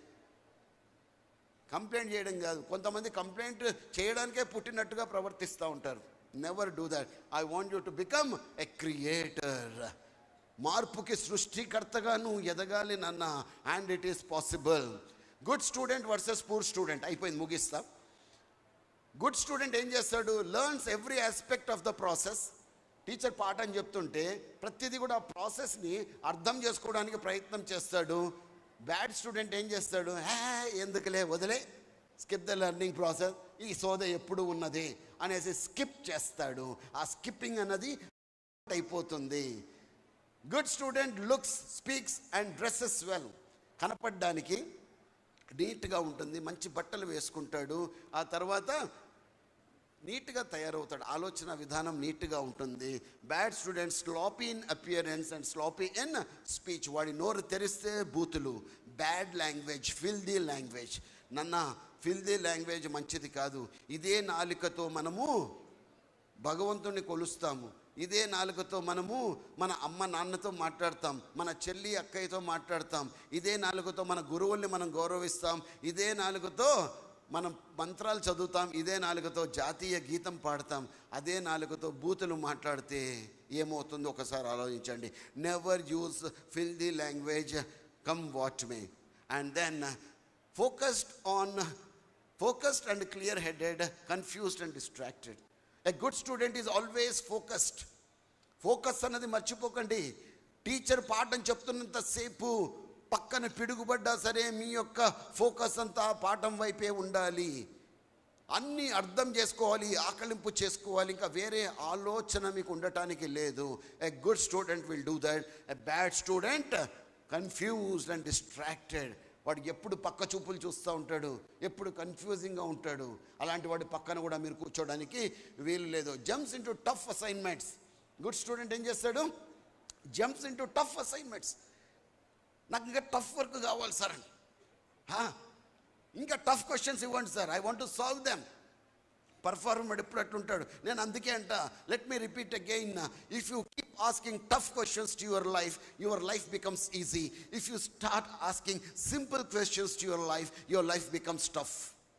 కంప్లైంట్ చేయడం కాదు కొంతమంది కంప్లైంట్ చేయడానికే పుట్టినట్టుగా ప్రవర్తిస్తూ ఉంటారు never do that I want you to become a creator మార్పుకి సృష్టికర్తగా నువ్వు ఎదగాలి నాన్న and it is possible good student versus poor student అయిపోయింది ముగిస్తా గుడ్ స్టూడెంట్ ఏం చేస్తాడు learns every aspect of the process teacher పాఠం చెప్తుంటే ప్రతిదీ కూడా ఆ ప్రాసెస్ని అర్థం చేసుకోవడానికి ప్రయత్నం చేస్తాడు బ్యాడ్ స్టూడెంట్ ఏం చేస్తాడు హే ఎందుకులే వదిలే స్కిప్ ద లెర్నింగ్ ప్రాసెస్ ఈ సోద ఎప్పుడు ఉన్నది అనేసి స్కిప్ చేస్తాడు ఆ స్కిప్పింగ్ అన్నది అయిపోతుంది good student looks speaks and dresses well కనపడడానికి నీట్గా ఉంటుంది మంచి బట్టలు వేసుకుంటాడు ఆ తర్వాత నీట్గా తయారవుతాడు ఆలోచన విధానం నీట్గా ఉంటుంది bad students sloppy in appearance and sloppy in speech వాడి నోరు తెరిస్తే బూతులు bad language filthy language నన్న ఫిల్ ది లాంగ్వేజ్ మంచిది కాదు ఇదే నాలుకతో మనము భగవంతుణ్ణి కొలుస్తాము ఇదే నాలుకతో మనము మన అమ్మ నాన్నతో మాట్లాడతాం మన చెల్లి అక్కయ్యతో మాట్లాడతాం ఇదే నాలుకతో మన గురువుల్ని మనం గౌరవిస్తాం ఇదే నాలుకతో మనం మంత్రాలు చదువుతాం ఇదే నాలుకతో జాతీయ గీతం పాడతాం అదే నాలుకతో బూతులు మాట్లాడితే ఏమవుతుందో ఒకసారి ఆలోచించండి never use filthy language come what may and then focused on focused and clear headed confused and distracted a good student is always focused focus అన్నది మర్చిపోకండి టీచర్ పాఠం చెప్తున్నంతసేపు పక్కన పిడుగుపడ్డా సరే మీ యొక్క ఫోకస్ అంతా ఆ పాఠం వైపే ఉండాలి అన్నీ అర్థం చేసుకోవాలి ఆకలింపు చేసుకోవాలి ఇంకా వేరే ఆలోచన మీకు ఉండటానికి లేదు a good student will do that a bad student confused and distracted వాడు ఎప్పుడు పక్క చూపులు చూస్తూ ఉంటాడు ఎప్పుడు కన్ఫ్యూజింగ్గా ఉంటాడు అలాంటి వాడి పక్కన కూడా మీరు కూర్చోడానికి వీలు లేదు jumps into tough assignments good student ఏం చేస్తాడు జంప్స్ ఇంటూ టఫ్ అసైన్మెంట్స్ నాకు ఇంకా టఫ్ వర్క్ కావాలి సార్ అని హా, ఇంకా టఫ్ క్వశ్చన్స్ ఇవ్వండి sir I want to solve them performer ఎప్పుడు అట్లుంటాడు నేను అందుకే అంట let me repeat again if you keep asking tough questions to your life your life becomes easy if you start asking simple questions to your life your life becomes tough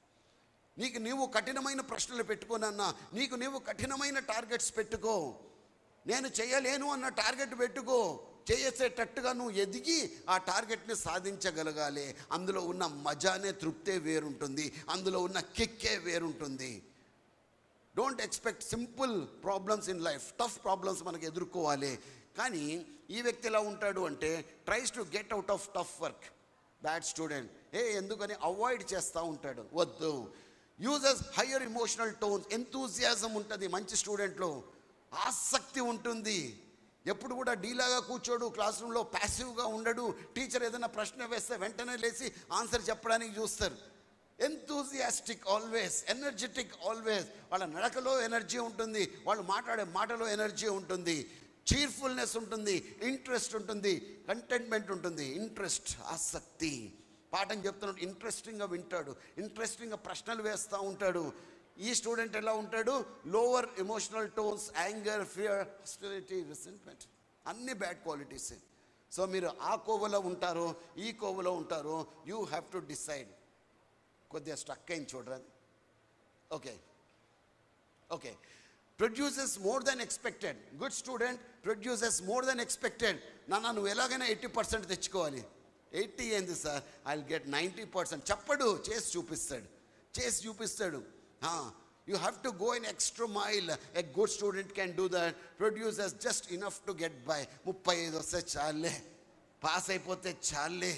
నీకు నీవు కఠినమైన ప్రశ్నలు పెట్టుకోనన్నా నీకు నీవు కఠినమైన టార్గెట్స్ పెట్టుకో నేను చేయలేను అన్న టార్గెట్ పెట్టుకో చేసేటట్టుగా నువ్వు ఎదిగి ఆ టార్గెట్ని సాధించగలగాలి అందులో ఉన్న మజానే తృప్తే వేరుంటుంది అందులో ఉన్న కిక్కే వేరుంటుంది don't expect simple problems in life tough problems మనకు ఎదుర్కోవాలి కానీ ఈ వ్యక్తి ఎలా ఉంటాడు అంటే tries to get out of tough work bad student ఏ ఎందుకని అవాయిడ్ చేస్తూ ఉంటాడు వద్దు uses higher emotional tones enthusiasm ఉంటుంది మంచి స్టూడెంట్లో ఆసక్తి ఉంటుంది ఎప్పుడు కూడా డీలాగా కూర్చోడు క్లాస్ రూమ్లో ప్యాసివ్గా ఉండడు టీచర్ ఏదైనా ప్రశ్న వేస్తే వెంటనే లేచి ఆన్సర్ చెప్పడానికి చూస్తారు ఎంతూజియాస్టిక్ ఆల్వేస్ ఎనర్జెటిక్ ఆల్వేస్ వాళ్ళ నడకలో ఎనర్జీ ఉంటుంది వాళ్ళు మాట్లాడే మాటలో ఎనర్జీ ఉంటుంది చీర్ఫుల్నెస్ ఉంటుంది ఇంట్రెస్ట్ ఉంటుంది కంటెంట్మెంట్ ఉంటుంది ఇంట్రెస్ట్ ఆసక్తి పాఠం చెప్తున్నాడు ఇంట్రెస్టింగ్గా వింటాడు ఇంట్రెస్టింగ్గా ప్రశ్నలు వేస్తూ ఉంటాడు ఈ స్టూడెంట్ ఎలా ఉంటాడు lower emotional tones anger fear hostility resentment అన్ని బ్యాడ్ క్వాలిటీసే సో మీరు ఆ కోవలో ఉంటారో ఈ కోవలో ఉంటారో యూ హ్యావ్ టు డిసైడ్ కొద్దిగా స్ట్రక్ అయింది చూడరాదు okay okay produces more than expected good student produces more than expected నాన్న నువ్వు ఎలాగైనా ఎయిటీ పర్సెంట్ తెచ్చుకోవాలి ఎయిటీ ఏంది sir I get ninety percent చెప్పడు చేసి చూపిస్తాడు చేసి చూపిస్తాడు you have to go in extra mile a good student can do that produces just enough to get by ముప్పై ఐదు వస్తే చాలే పాస్ అయిపోతే చాలే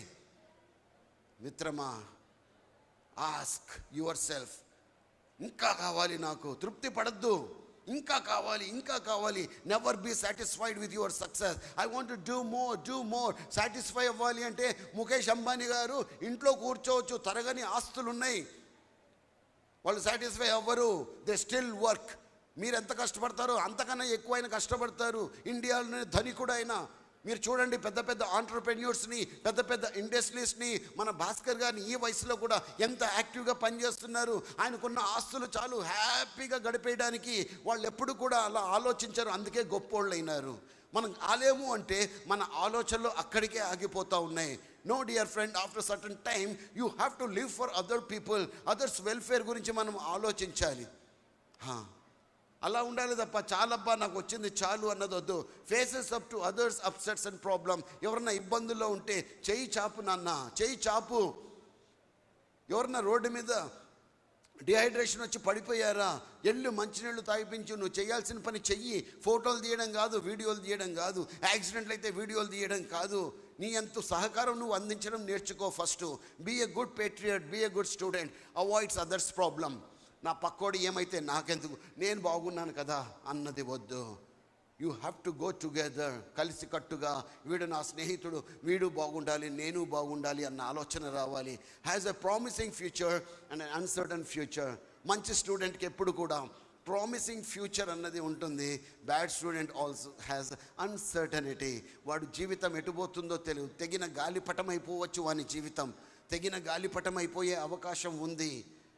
మిత్రమా ఆస్క్ యువర్ సెల్ఫ్ ఇంకా కావాలి నాకు తృప్తి పడద్దు ఇంకా కావాలి ఇంకా కావాలి never be satisfied with your success I want do more do more satisfy అవ్వాలి అంటే ముఖేష్ అంబానీ గారు ఇంట్లో కూర్చోవచ్చు తరగని ఆస్తులు ఉన్నాయి వాళ్ళు సాటిస్ఫై అవ్వరు దే స్టిల్ వర్క్ మీరు ఎంత కష్టపడతారో అంతకన్నా ఎక్కువైన కష్టపడతారు ఇండియాలోనే ధనికుడు అయినా మీరు చూడండి పెద్ద పెద్ద ఆంటర్ప్రెన్యూర్స్ని పెద్ద పెద్ద ఇండస్ట్రీస్ని మన భాస్కర్ గారిని ఈ వయసులో కూడా ఎంత యాక్టివ్గా పనిచేస్తున్నారు ఆయనకున్న ఆస్తులు చాలు హ్యాపీగా గడిపేయడానికి వాళ్ళు ఎప్పుడు కూడా అలా ఆలోచించారు అందుకే గొప్పోళ్ళు అయినారు మనం ఆలేము అంటే మన ఆలోచనలు అక్కడికే ఆగిపోతూ ఉన్నాయి no dear friend after certain time you have to live for other people others welfare గురించి మనం ఆలోచించాలి హా. అలా ఉండాలి తప్ప చాలబ్బా నాకు వచ్చింది చాలు అన్నది వద్దు faces up to others upsets and problem ఎవరన్నా ఇబ్బందుల్లో ఉంటే చెయ్యి చాపు నాన్న చెయ్యి చాపు ఎవరన్నా రోడ్డు మీద డిహైడ్రేషన్ వచ్చి పడిపోయారా ఎల్లు మంచినీళ్ళు తాగిపించు నువ్వు చేయాల్సిన పని చెయ్యి ఫోటోలు తీయడం కాదు వీడియోలు తీయడం కాదు యాక్సిడెంట్లు అయితే వీడియోలు తీయడం కాదు నీ ఎంత సహకారం నువ్వు అందించడం నేర్చుకో first be a good patriot be a good student avoids others problem నా పక్కోడు ఏమైతే నాకెందుకు నేను బాగున్నాను కదా అన్నది వద్దు you have to go together కలిసి కట్టుగా వీడు నా స్నేహితుడు వీడు బాగుండాలి నేను బాగుండాలి అన్న ఆలోచన రావాలి has a promising future and uncertain future మంచి స్టూడెంట్కి ఎప్పుడు కూడా ప్రామిసింగ్ ఫ్యూచర్ అన్నది ఉంటుంది bad student also has uncertainty వాడు జీవితం ఎటుపోతుందో తెలియదు తెగిన గాలిపటం అయిపోవచ్చు వాని జీవితం తెగిన గాలిపటం అయిపోయే అవకాశం ఉంది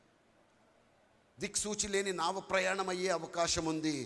దిక్సూచి లేని నావ ప్రయాణం అయ్యే అవకాశం ఉంది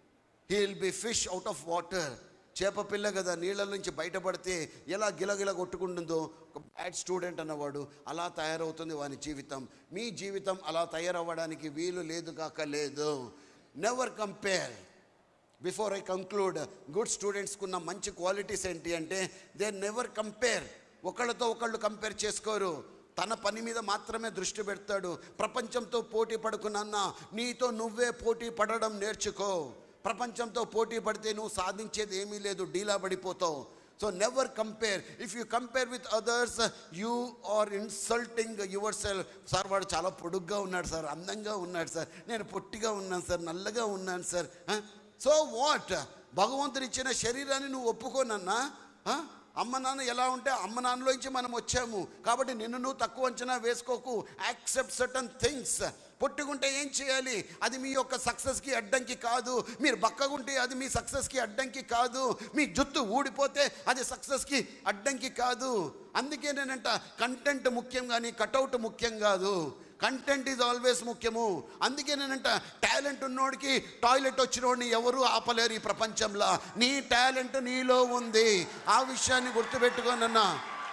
he will be fish out of water చేప పిల్ల కదా నీళ్ళ నుంచి బయటపడితే ఎలా గిలగిల కొట్టుకుంటుందో ఒక బ్యాడ్ స్టూడెంట్ అన్నవాడు అలా తయారవుతుంది వాని జీవితం మీ జీవితం అలా తయారవ్వడానికి వీలు లేదు కాక లేదు never compare before I conclude good స్టూడెంట్స్కి ఉన్న మంచి క్వాలిటీస్ ఏంటి అంటే దే నెవర్ కంపేర్ ఒకళ్ళతో ఒకళ్ళు కంపేర్ చేసుకోరు తన పని మీద మాత్రమే దృష్టి పెడతాడు ప్రపంచంతో పోటీ పడుకున్నా నీతో నువ్వే పోటీ పడడం నేర్చుకో ప్రపంచంతో పోటీ పడితే నువ్వు సాధించేది ఏమీ లేదు డీలా పడిపోతావు so never compare if you compare with others you are insulting yourself sir వాడు చాలా పొడుగ్గా ఉన్నాడు సార్ అందంగా ఉన్నాడు సార్ నేను పొట్టిగా ఉన్నాను సార్ నల్లగా ఉన్నాను సార్ సో వాట్ భగవంతుడు ఇచ్చిన శరీరాన్ని నువ్వు ఒప్పుకోనన్నా ఆ? అమ్మ నాన్న ఎలా ఉంటే అమ్మ నాన్నలోంచి మనం వచ్చాము కాబట్టి నిన్ను నువ్వు తక్కువ అంచనా వేసుకోకు యాక్సెప్ట్ సర్టన్ థింగ్స్ పొట్టుకుంటే ఏం చేయాలి అది మీ యొక్క సక్సెస్కి అడ్డంకి కాదు మీరు బక్కగుంటే అది మీ సక్సెస్కి అడ్డంకి కాదు మీ జుత్తు ఊడిపోతే అది సక్సెస్కి అడ్డంకి కాదు అందుకే నేనంట కంటెంట్ ముఖ్యం కానీ కటౌట్ ముఖ్యం కాదు కంటెంట్ ఈజ్ ఆల్వేస్ ముఖ్యము అందుకే నేనంట టాలెంట్ ఉన్నోడికి టాయిలెట్ వచ్చినోడిని ఎవరు ఆపలేరు ఈ ప్రపంచంలో నీ టాలెంట్ నీలో ఉంది ఆ విషయాన్ని గుర్తుపెట్టుకోనన్నా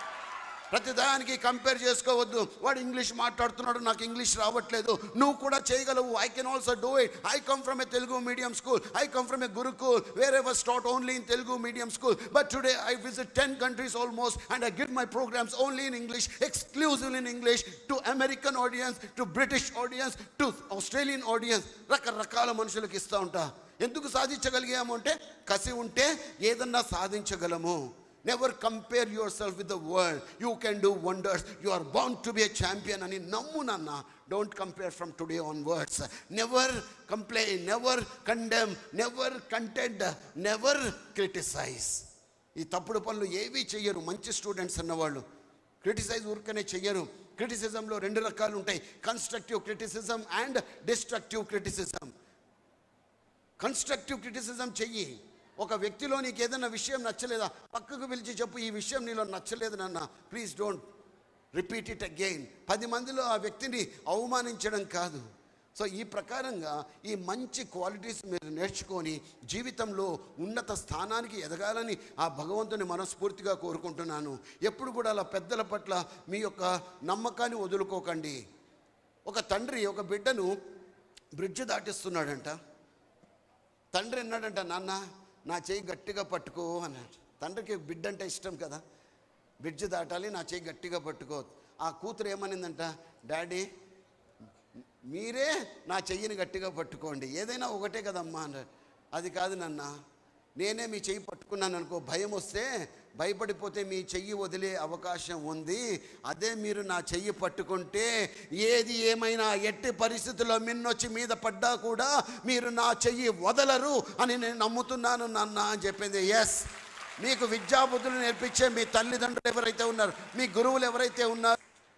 ప్రతిదానికి కంపేర్ చేసుకోవద్దు వాడు ఇంగ్లీష్ మాట్లాడుతున్నాడు నాకు ఇంగ్లీష్ రావట్లేదు నువ్వు కూడా చేయగలవు I can also do it I come from a Telugu medium school I come from a gurukul wherever start only in Telugu medium school but today I visit ten countries almost and I give my programmes only in English exclusive in English to American audience to British audience to Australian audience రకరకాల మనుషులకు ఇస్తూ ఉంటా ఎందుకు సాధించగలిగాము అంటే కసి ఉంటే ఏదన్నా సాధించగలము never compare yourself with the world you can do wonders you are bound to be a champion అని నమ్ము నాన్న don't compare from today onwards never complain never condemn never content never criticise ఈ తప్పుడు పనులు ఏవీ చెయ్యరు మంచి students అన్నవాళ్ళు క్రిటిసైజ్ ఊరికనే చెయ్యరు క్రిటిసిజంలో రెండు రకాలు ఉంటాయి constructive criticism and destructive criticism constructive criticism చెయ్యి ఒక వ్యక్తిలో నీకు ఏదైనా విషయం నచ్చలేదా పక్కకు పిలిచి చెప్పు ఈ విషయం నీలో నచ్చలేదు నాన్న please don't repeat it again పది మందిలో ఆ వ్యక్తిని అవమానించడం కాదు సో ఈ ప్రకారంగా ఈ మంచి క్వాలిటీస్ మీరు నేర్చుకొని జీవితంలో ఉన్నత స్థానానికి ఎదగాలని ఆ భగవంతుని మనస్ఫూర్తిగా కోరుకుంటున్నాను ఎప్పుడు కూడా అలా పెద్దల పట్ల మీ యొక్క నమ్మకాన్ని వదులుకోకండి ఒక తండ్రి ఒక బిడ్డను బ్రిడ్జ్ దాటిస్తున్నాడంట తండ్రి అన్నాడంట నాన్న నా చేయి గట్టిగా పట్టుకో అన్నాడు తండ్రికి బిడ్డ అంటే ఇష్టం కదా బ్రిడ్జ్ దాటాలి నా చేయి గట్టిగా పట్టుకో ఆ కూతురు ఏమనిందంట డాడీ మీరే నా చెయ్యిని గట్టిగా పట్టుకోండి ఏదైనా ఒకటే కదమ్మా అన్నాడు అది కాదు నాన్న నేనే మీ చెయ్యి పట్టుకున్నాను అనుకో భయం వస్తే భయపడిపోతే మీ చెయ్యి వదిలే అవకాశం ఉంది అదే మీరు నా చెయ్యి పట్టుకుంటే ఏది ఏమైనా ఎట్టి పరిస్థితుల్లో మిన్నొచ్చి మీద పడ్డా కూడా మీరు నా చెయ్యి వదలరు అని నేను నమ్ముతున్నాను నాన్న అని చెప్పింది ఎస్ మీకు విద్యాబుద్ధులు నేర్పించే మీ తల్లిదండ్రులు ఎవరైతే ఉన్నారు మీ గురువులు ఎవరైతే ఉన్నారు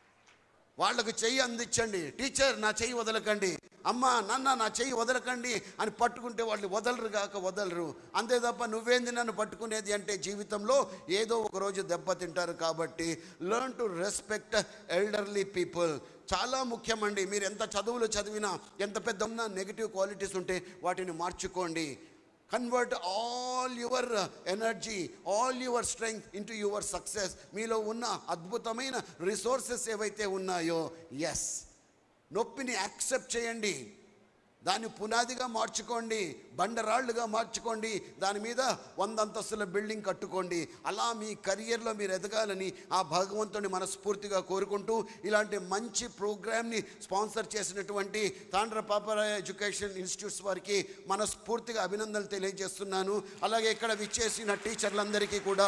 వాళ్ళకు చెయ్యి అందించండి టీచర్ నా చెయ్యి వదలకండి అమ్మ నాన్న నా చెయ్యి వదలకండి అని పట్టుకుంటే వాళ్ళు వదలరు కాక వదలరు అంతే తప్ప నువ్వేంది నన్ను పట్టుకునేది అంటే జీవితంలో ఏదో ఒక రోజు దెబ్బతింటారు కాబట్టి learn to respect elderly people చాలా ముఖ్యమండి మీరు ఎంత చదువులు చదివినా ఎంత పెద్ద ఉన్న నెగిటివ్ క్వాలిటీస్ ఉంటే వాటిని మార్చుకోండి convert all your energy all your strength into your success మీలో ఉన్న అద్భుతమైన రిసోర్సెస్ ఏవైతే ఉన్నాయో ఎస్ నొప్పిని యాక్సెప్ట్ చేయండి దాన్ని పునాదిగా మార్చుకోండి బండరాళ్ళుగా మార్చుకోండి దాని మీద వంద అంతస్తుల బిల్డింగ్ కట్టుకోండి అలా మీ కెరియర్లో మీరు ఎదగాలని ఆ భగవంతుని మనస్ఫూర్తిగా కోరుకుంటూ ఇలాంటి మంచి ప్రోగ్రామ్ని స్పాన్సర్ చేసినటువంటి తాండ్ర పాపరాయ ఎడ్యుకేషన్ ఇన్స్టిట్యూట్స్ వారికి మనస్ఫూర్తిగా అభినందనలు తెలియజేస్తున్నాను అలాగే ఇక్కడ విచ్చేసిన టీచర్లందరికీ కూడా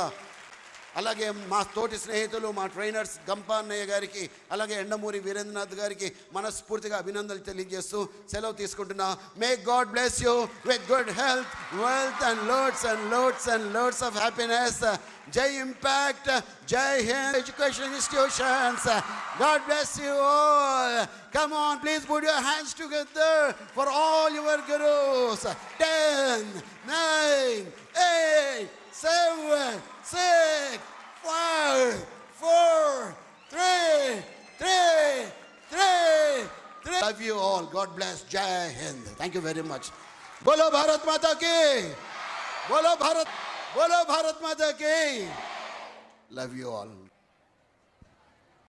అలాగే మా తోటి స్నేహితులు మా ట్రైనర్స్ గంపా అన్నయ్య గారికి అలాగే ఎండమూరి వీరేంద్రనాథ్ గారికి మనస్ఫూర్తిగా అభినందనలు తెలియజేస్తూ సెలవు తీసుకుంటున్నా may God bless you with good health wealth and loads and loads and loads of happiness జై ఇంపాక్ట్ జై Hind education institutions God bless you all come on please put your hands together for all your gurus ten nine eight seven, six, five, four, three, three, three, three. Love you all. God bless. Jai Hind. Thank you very much. Bolo Bharat Mata ki. Bolo Bharat. Bolo Bharat Mata ki. Love you all.